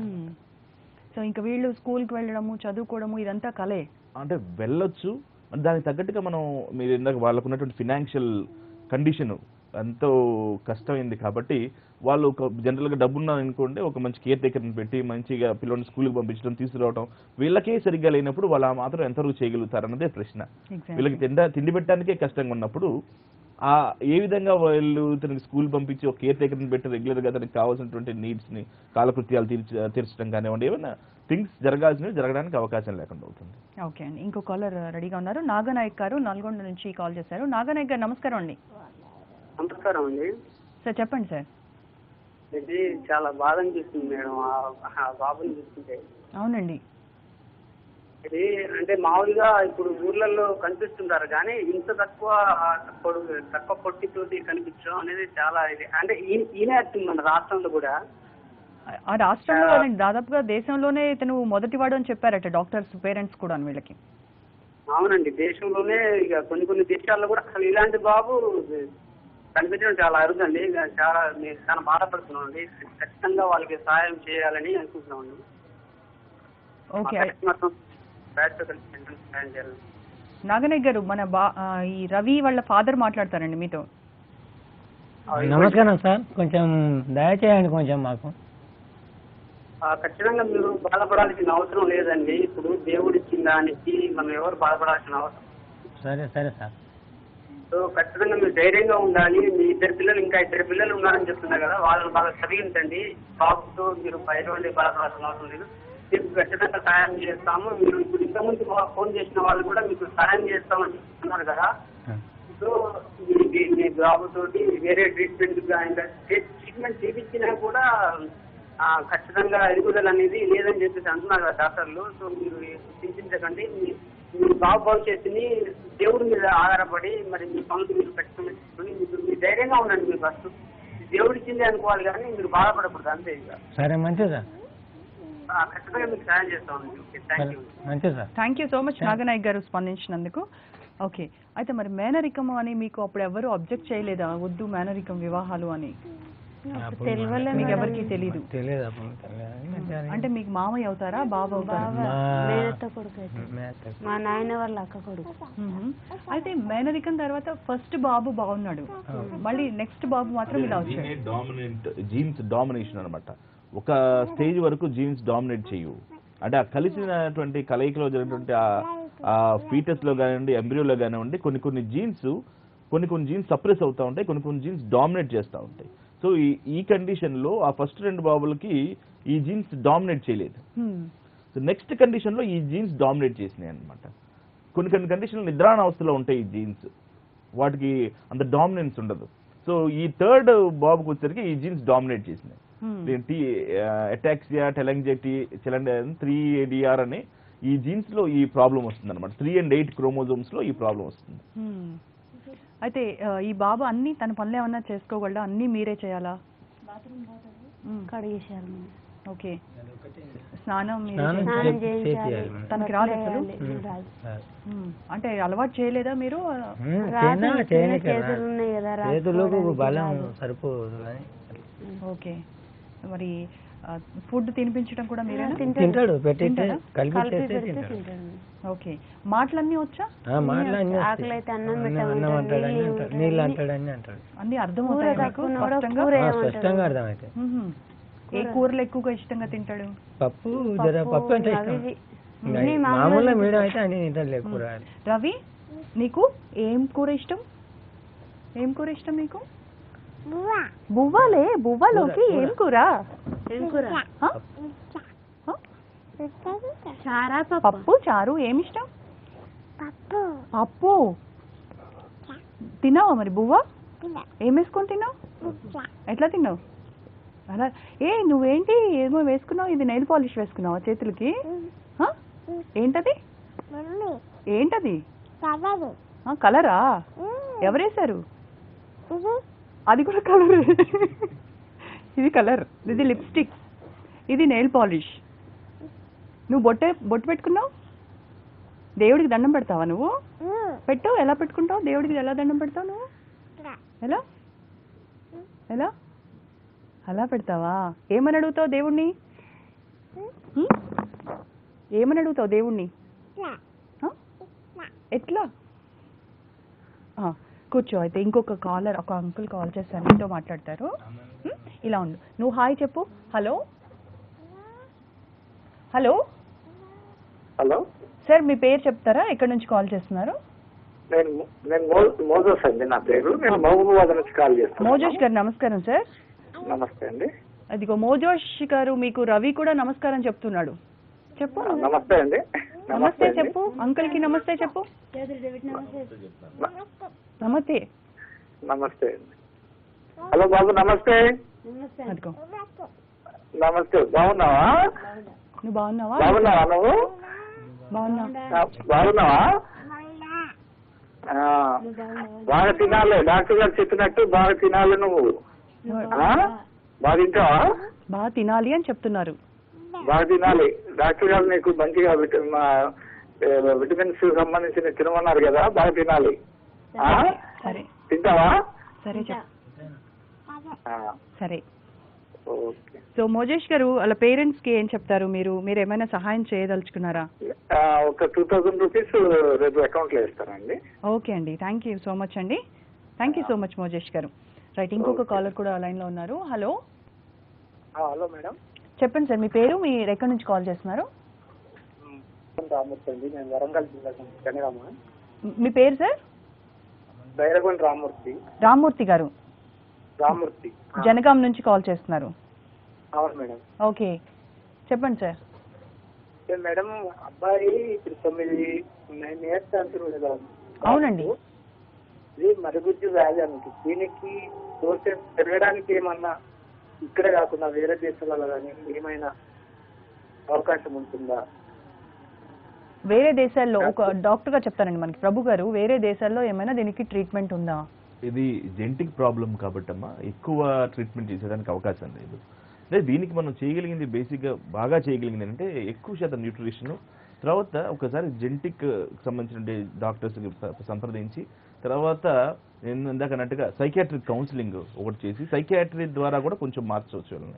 సో ఇంకా వీళ్ళు స్కూల్కి వెళ్ళడము చదువుకోవడము ఇదంతా కలే
అంటే వెళ్ళొచ్చు అంటే దానికి తగ్గట్టుగా మనం మీరు ఇందాక వాళ్ళకు ఉన్నటువంటి ఫినాన్షియల్ కండిషన్ ఎంతో కష్టమైంది కాబట్టి వాళ్ళు ఒక జనరల్గా డబ్బున్న అనుకోండి ఒక మంచి కేర్ టేకర్ని పెట్టి మంచిగా పిల్లల్ని స్కూల్కి పంపించడం తీసుకురావడం వీళ్ళకే సరిగ్గా లేనప్పుడు వాళ్ళు ఆ మాత్రం ఎంతవరకు చేయగలుగుతారు అన్నదే ప్రశ్న వీళ్ళకి తిండ తిండి పెట్టడానికే కష్టంగా ఉన్నప్పుడు ఆ ఏ విధంగా వాళ్ళు తనకి స్కూల్ పంపించి ఒక కేర్ టేకర్ని పెట్టి రెగ్యులర్గా తనకి కావాల్సినటువంటి నీడ్స్ని కాలకృత్యాలు తీర్చ తీర్చడం కానివ్వండి ఏమైనా థింగ్స్ జరగాల్సినవి జరగడానికి అవకాశం లేకుండా అవుతుంది
ఓకే అండి ఇంకో కాలర్ రెడీగా ఉన్నారు నాగనాయక్ గారు నల్గొండ నుంచి కాల్ చేశారు నాగనాయక్ గారు నమస్కారం అండి
నమస్కారం అండి
సార్ చెప్పండి సార్
ఇది చాలా బాధ అనిపిస్తుంది మేడం ఆ- ఆ బాబుని చూస్తుంటే
అవునండి
ఇది అంటే మామూలుగా ఇప్పుడు ఊర్లలో కనిపిస్తుంటారు కానీ ఇంత తక్కువ ఆ, పొడుగు తక్కువ పొట్టితోటి కనిపించడం అనేది చాలా ఇది అంటే ఈ- ఈయనే వచ్చింది మన రాష్ట్రంలో కూడా
ఆ- ఆ రాష్ట్రంలో కాదండి దాదాపుగా దేశంలోనే ఇతను మొదటివాడు అని చెప్పారట డాక్టర్స్ పేరెంట్స్ కూడా వీళ్ళకి
అవునండి దేశంలోనే ఇక కొన్ని కొన్ని దేశాల్లో కూడా అసలు ఇలాంటి బాబు కనిపించడం చాలా అరుదండి ఇక చాలా మేము చాలా బాధపడుతున్నాం అండి ఖచ్చితంగా వాళ్ళకి సహాయం చేయాలని అనుకుంటున్నామండి
ఓకే
మొత్తం బ్యాచ్తో కలిసి వెంటనే సహాయం చేయాలని
నాగనాయక్ గారు మన బా ఆ, ఈ రవి వాళ్ళ ఫాదర్ మాట్లాడతారండి మీతో
నమస్కారం సార్ కొంచెం దయచేయండి కొంచెం మాకు
ఆ, ఖచ్చితంగా మీరు బాధపడాల్సిన అవసరం లేదండి ఇప్పుడు దేవుడు ఇచ్చిన దానికి మనం ఎవరు బాధపడాల్సిన అవసరం
సరే సరే సార్
సో ఖచ్చితంగా మీరు ధైర్యంగా ఉండాలి మీ ఇద్దరు పిల్లలు ఇంకా ఇద్దరు పిల్లలు ఉన్నారని చెప్తున్నారు కదా వాళ్ళని బాగా చదివించండి బాబుతో మీరు బయట బాధపడాల్సిన అవసరం లేదు మీకు ఖచ్చితంగా సహాయం చేస్తాము మీరు ఇప్పుడు ఇంతకుముందు మా- ఫోన్ చేసిన వాళ్ళు కూడా మీకు సహాయం చేస్తామని చెప్తున్నారు కదా సో మీ- మీ- మీ బాబుతోటి వేరే ట్రీట్మెంట్ ఇంకా ట్రీట్మెంట్ చేపించినా కూడా ఆ, ఖచ్చితంగా ఎదుగుదల అనేది లేదని చెప్పేసి అంటున్నారు కదా డాక్టర్లు సో మీరు చింతించకండి మీ మీ బాబు భవిష్యత్తుని దేవుడి మీద ఆధారపడి మరి మీ పనులు మీరు ఖచ్చితంగా చేసుకొని మీరు మీరు ధైర్యంగా ఉండండి మీరు ఫస్ట్ దేవుడు ఇచ్చింది అనుకోవాలి కానీ మీరు బాధపడకూడదు అంతే ఇక
సరే మంచిది సార్
ఆ, ఖచ్చితంగా మీకు సహాయం చేస్తామండి ఓకే థ్యాంక్ యూ
మంచిది sir
thank you so much Naganayak garu స్పందించినందుకు ఓకే అయితే మరి మేనరికం అని మీకు అప్పుడు ఎవరు అబ్జెక్ట్ చేయలేదా వద్దు మేనరికం వివాహాలు అని
అప్పుడు
తెలియలే
మీకు
మేడం.
ఎవరికి తెలీదు
తెలియదు అప్పుడు తెలియదు ఉంటారు
అంటే మీకు మామయ్య అవుతారా బావ అవుతారా
బావ
మా-
మేనత్త కొడుకు అయితే
మేత
మా నాయన వాళ్ళ అక్క కొడుకు
మ్మ్. అయితే మేనరికం తర్వాత ఫస్ట్ బాబు బాగున్నాడు మళ్ళీ నెక్స్ట్ బాబు మాత్రం ఇలా వచ్చాడు
డామినెంట్ జీన్స్ డామినేషన్ అన్నమాట ఒక స్టేజ్ వరకు జీన్స్ డామినేట్ చేయవు అంటే ఆ కలిసినటువంటి కలయికలో జరిగినటువంటి ఆ- ఆ ఫీటస్ లో కానివ్వండి ఎంబ్రియోలో కానివ్వండి కొన్ని కొన్ని జీన్స్ కొన్ని కొన్ని జీన్స్ సప్రెస్ అవుతా ఉంటాయి కొన్ని కొన్ని జీన్స్ డామినేట్ చేస్తూ ఉంటాయి సో ఈ ఈ కండిషన్ లో ఆ ఫస్ట్ రెండు బాబులకి ఈ జీన్స్ డామినేట్ చేయలేదు
మ్మ్.
సో నెక్స్ట్ కండిషన్ లో ఈ జీన్స్ డామినేట్ చేసినాయి అన్నమాట కొన్ని కొన్ని కండిషన్లు నిద్రాణ అవస్థలో ఉంటాయి ఈ జీన్స్ వాటికి అంత డామినెన్స్ ఉండదు సో ఈ థర్డ్ బాబుకి వచ్చేసరికి ఈ జీన్స్ డామినేట్ చేసినాయి
మ్మ్.
టీ అటాక్సియా టెలంజెక్టి చెలండి త్రీ ఏడిఆర్ అని ఈ జీన్స్ లో ఈ ప్రాబ్లం వస్తుంది అనమాట త్రీ అండ్ ఎయిట్ క్రోమోజోమ్స్ లో ఈ ప్రాబ్లం వస్తుంది
మ్మ్. అయితే ఆ, ఈ బాబు అన్ని తన పనులు ఏమన్నా చేసుకోగలడా అన్ని మీరే చేయాలా మ్మ్.
కడిగేసారు మేము.
ఓకే స్నానం మీరే
స్నానం
చేయాలా?
స్నానం
చేపి-
చేయించాలి
చేపియాలి మనం.
తనకి రాదు అసలు
చేయాలి. రాదు.
మ్మ్. అంటే అలవాటు చేయలేదా మీరు
ఉమ్,
రాదు,
చిన్న
చిన్న
చేయనీకి
చేతులు
రాదు.
ఉన్నాయి కదా
చేతులకు
రాసుకోవడానికి
బలం
రాదు.
సరిపోదు అని
ఓకే మరి ఫుడ్ తినిపించడం కూడా మీరేనా
తింటాడు పెట్టేస్తే
తింటాడా?
కలిపి
కలిపి
చేస్తే
పెడితే
తింటాడు
తింటాడు
ఓకే మాటలన్నీ వచ్చా
ఆ, మాటలు అన్నీ వస్తాయి.
ఆకలి అయితే అన్నం
అన్నం
పెట్టమంటాడు,
అన్నం అంటాడు అని
నీళ్ళు
అంటాడు
ఇవ్వమంటాడు,
నీళ్ళు
అన్ని-
అంటాడని అంటాడు
అన్ని
కూర
అర్థమవుతాయి మీకు
తక్కువ ఉన్న కూడా
స్పష్టంగా
కూర
ఆ,
ఏమంటాడు?
స్పష్టంగా అర్థమవుతాయి
మ్మ్. ఏ కూరలు ఎక్కువగా ఇష్టంగా తింటాడు
పప్పు జర పప్పు అంటే
అవి
ఇష్టం
ఇవి.
ఇంకా
అన్ని
మామూలుగా
మామూలుగా
మీడియం అయితే అన్ని తింటాడు లేదు కూర
రవి నీకు ఏం కూర ఇష్టం ఏం కూర ఇష్టం నీకు బువ్వాలే బువ్వలోకి
కూర,
ఏం కూర
ఏం కూర
ఆ? ఆ?
చారా
పప్పు చారు ఏమి ఇష్టం పప్పు తిన్నావా మరి బువ్వ ఏం వేసుకొని తిన్నావు ఎట్లా తిన్నావు అలా ఏ నువ్వేంటి ఏమో వేసుకున్నావు ఇది నెయిల్ పాలిష్ వేసుకున్నావా చేతులకి ఆ? ఏంటది ఏంటది ఆ, కలరా ఎవరేశారు అది కూడా కలర్ ఇది కలర్ ఇది లిప్స్టిక్ ఇది నెయిల్ పాలిష్ నువ్వు బొట్టే బొట్టు పెట్టుకున్నావు దేవుడికి దండం పెడతావా నువ్వు పెట్టు ఎలా పెట్టుకుంటావు దేవుడికి ఎలా దండం పెడతావు నువ్వు ఎలా ఎలా అలా పెడతావా ఏమని అడుగుతావు దేవుణ్ణి హ్మ్? ఏమని అడుగుతావు దేవుణ్ణి ఆ? ఎట్లా ఆ, కూర్చో అయితే ఇంకొక కాలర్ ఒక అంకుల్ కాల్ చేస్తాను నీతో మాట్లాడతారు హ్మ్? ఇలా ఉండు నువ్వు హాయ్ చెప్పు హలో హలో
హలో
సార్ మీ పేరు చెప్తారా ఎక్కడి నుంచి కాల్ చేస్తున్నారు
నేను నేను మో- మోజోస్ అండి నా పేరు నేను మహబూబాబాద్ నుంచి కాల్ చేస్తాను
మోజోష్ గారు నమస్కారం సార్
నమస్తే అండి
అదిగో మోజోష్ గారు మీకు రవి కూడా నమస్కారం చెప్తున్నాడు చెప్పు
నమస్తే అండి
నమస్తే
అండి.
చెప్పు అంకుల్ కి నమస్తే చెప్పు నమస్తే
నమస్తే అండి హలో బాబు నమస్తే
అదిగో
నమస్తే బాగున్నావా
నువ్వు బాగున్నావా
బాగున్నావా నువ్వు
బాగున్నా
ఆ, బాగున్నావా ఆ, బాగా తినాలి డాక్టర్ గారు చెప్పినట్టు బాగా తినాలి నువ్వు ఆ? బాగా తింటావా
బాగా తినాలి అని చెప్తున్నారు
బాగా తినాలి డాక్టర్ గారు నీకు మంచిగా విట- మా, ఏ, విటమిన్స్ సంబంధించిన తినమన్నారు కదా బాగా తినాలి ఆ?
సరే
తింటావా
సరే చెప్పు
ఆ,
సరే
ఓకే
సో మోజేష్ గారు వాళ్ళ పేరెంట్స్ కి ఏం చెప్తారు మీరు మీరు ఏమైనా సహాయం చేయదలుచుకున్నారా
ఆ, ఒక టూ థౌజండ్ రూపీస్ రేపు అకౌంట్ లో ఇస్తానండి
ఓకే అండి థ్యాంక్ యూ సో మచ్ అండి thank you so much Mojesh garu right ఇంకొక కాలర్ కూడా లైన్ లో ఉన్నారు హలో
హలో మేడం
చెప్పండి సార్ మీ పేరు మీరు ఎక్కడి నుంచి కాల్ చేస్తున్నారు
రామూర్తి అండి నేను వరంగల్ జిల్లా జనగామ
మీ పేరు సార్
బైరగొండ రామూర్తి
రామ్మూర్తి గారు
రామూర్తి
జనగాం నుంచి కాల్ చేస్తున్నారు
అవును మేడం
ఓకే చెప్పండి సార్
ఏ మేడం అబ్బాయి ఇప్పుడు తొమ్మిది నైన్ ఇయర్స్ అంటున్నాడు కదా
అవునండి.
ఇది మరుగుజ్జు వ్యాధి అండి దీనికి సోర్సెస్ పెరగడానికి ఏమన్నా ఇక్కడే కాకుండా వేరే దేశాలలో కానీ ఏమైనా అవకాశం ఉంటుందా
వేరే దేశాల్లో ఒక డాక్టర్ గా చెప్తారండి మనకి ప్రభు గారు వేరే దేశాల్లో ఏమైనా దీనికి ట్రీట్మెంట్ ఉందా
ఇది జెంటిక్ ప్రాబ్లం కాబట్టమ్మా ఎక్కువ ట్రీట్మెంట్ చేసేదానికి అవకాశం లేదు అంటే దీనికి మనం చేయగలిగింది బేసిక్గా బాగా చేయగలిగింది అంటే ఎక్కువ శాతం న్యూట్రిషన్ తర్వాత ఒకసారి జెంటిక్ సంబంధించిన డాక్టర్స్ సంప్రదించి తర్వాత నేను ఇందాక అన్నట్టుగా సైకాట్రిక్ కౌన్సిలింగ్ ఒకటి చేసి సైకాట్రీ ద్వారా కూడా కొంచెం మార్చవచ్చు వాళ్ళని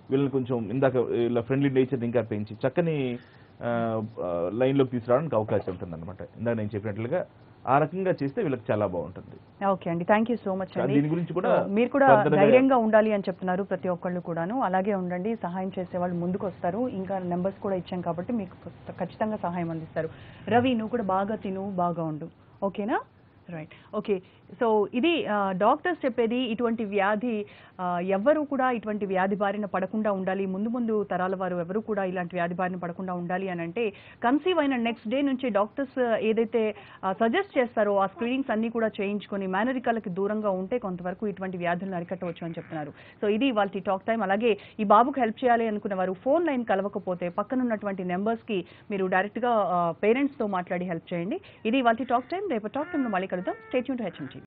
వీళ్ళని కొంచెం ఇందాక ఇలా ఫ్రెండ్లీ నేచర్ ఇంకా పెంచి చక్కని లైన్లోకి తీసుకురావడానికి అవకాశం ఉంటుంది అనమాట ఇందాక నేను చెప్పినట్లుగా ఆ రకంగా చేస్తే వీళ్ళకి చాలా బాగుంటుంది
ఓకే అండి థ్యాంక్ యూ సో మచ్ అండి
దీని గురించి కూడా
సో మీరు కూడా
further గా-
ధైర్యంగా ఉండాలి అని చెప్తున్నారు ప్రతి ఒక్కళ్ళు కూడాను అలాగే ఉండండి సహాయం చేసే వాళ్ళు ముందుకు వస్తారు ఇంకా నెంబర్స్ కూడా ఇచ్చాం కాబట్టి మీకు ఖచ్చితంగా సహాయం అందిస్తారు రవి నువ్వు కూడా బాగా తిను బాగా ఉండు ఓకేనా రైట్ ఓకే సో ఇది డాక్టర్స్ చెప్పేది ఇటువంటి వ్యాధి ఆ, ఎవ్వరూ కూడా ఇటువంటి వ్యాధి బారిన పడకుండా ఉండాలి ముందు ముందు తరాల వారు ఎవరు కూడా ఇలాంటి వ్యాధి బారిన పడకుండా ఉండాలి అని అంటే కన్సీవ్ అయిన నెక్స్ట్ డే నుంచి డాక్టర్స్ ఏదైతే సజెస్ట్ చేస్తారో ఆ స్క్రీనింగ్స్ అన్ని కూడా చేయించుకొని మేనరికాలకి దూరంగా ఉంటే కొంతవరకు ఇటువంటి వ్యాధులను అరికట్టవచ్చు అని చెప్తున్నారు సో ఇది వాళ్ళ టాక్ టైం అలాగే ఈ బాబుకు హెల్ప్ చేయాలి అనుకున్న వారు ఫోన్ లైన్ కలవకపోతే పక్కన ఉన్నటువంటి నెంబర్స్ కి మీరు డైరెక్ట్ గా పేరెంట్స్ తో మాట్లాడి హెల్ప్ చేయండి ఇది వాళ్ళ టాక్ టైం రేపు టాక్ టైంలో మళ్ళీ కలుద్దాం స్టేట్ యూన్ హెచ్ఎంటీ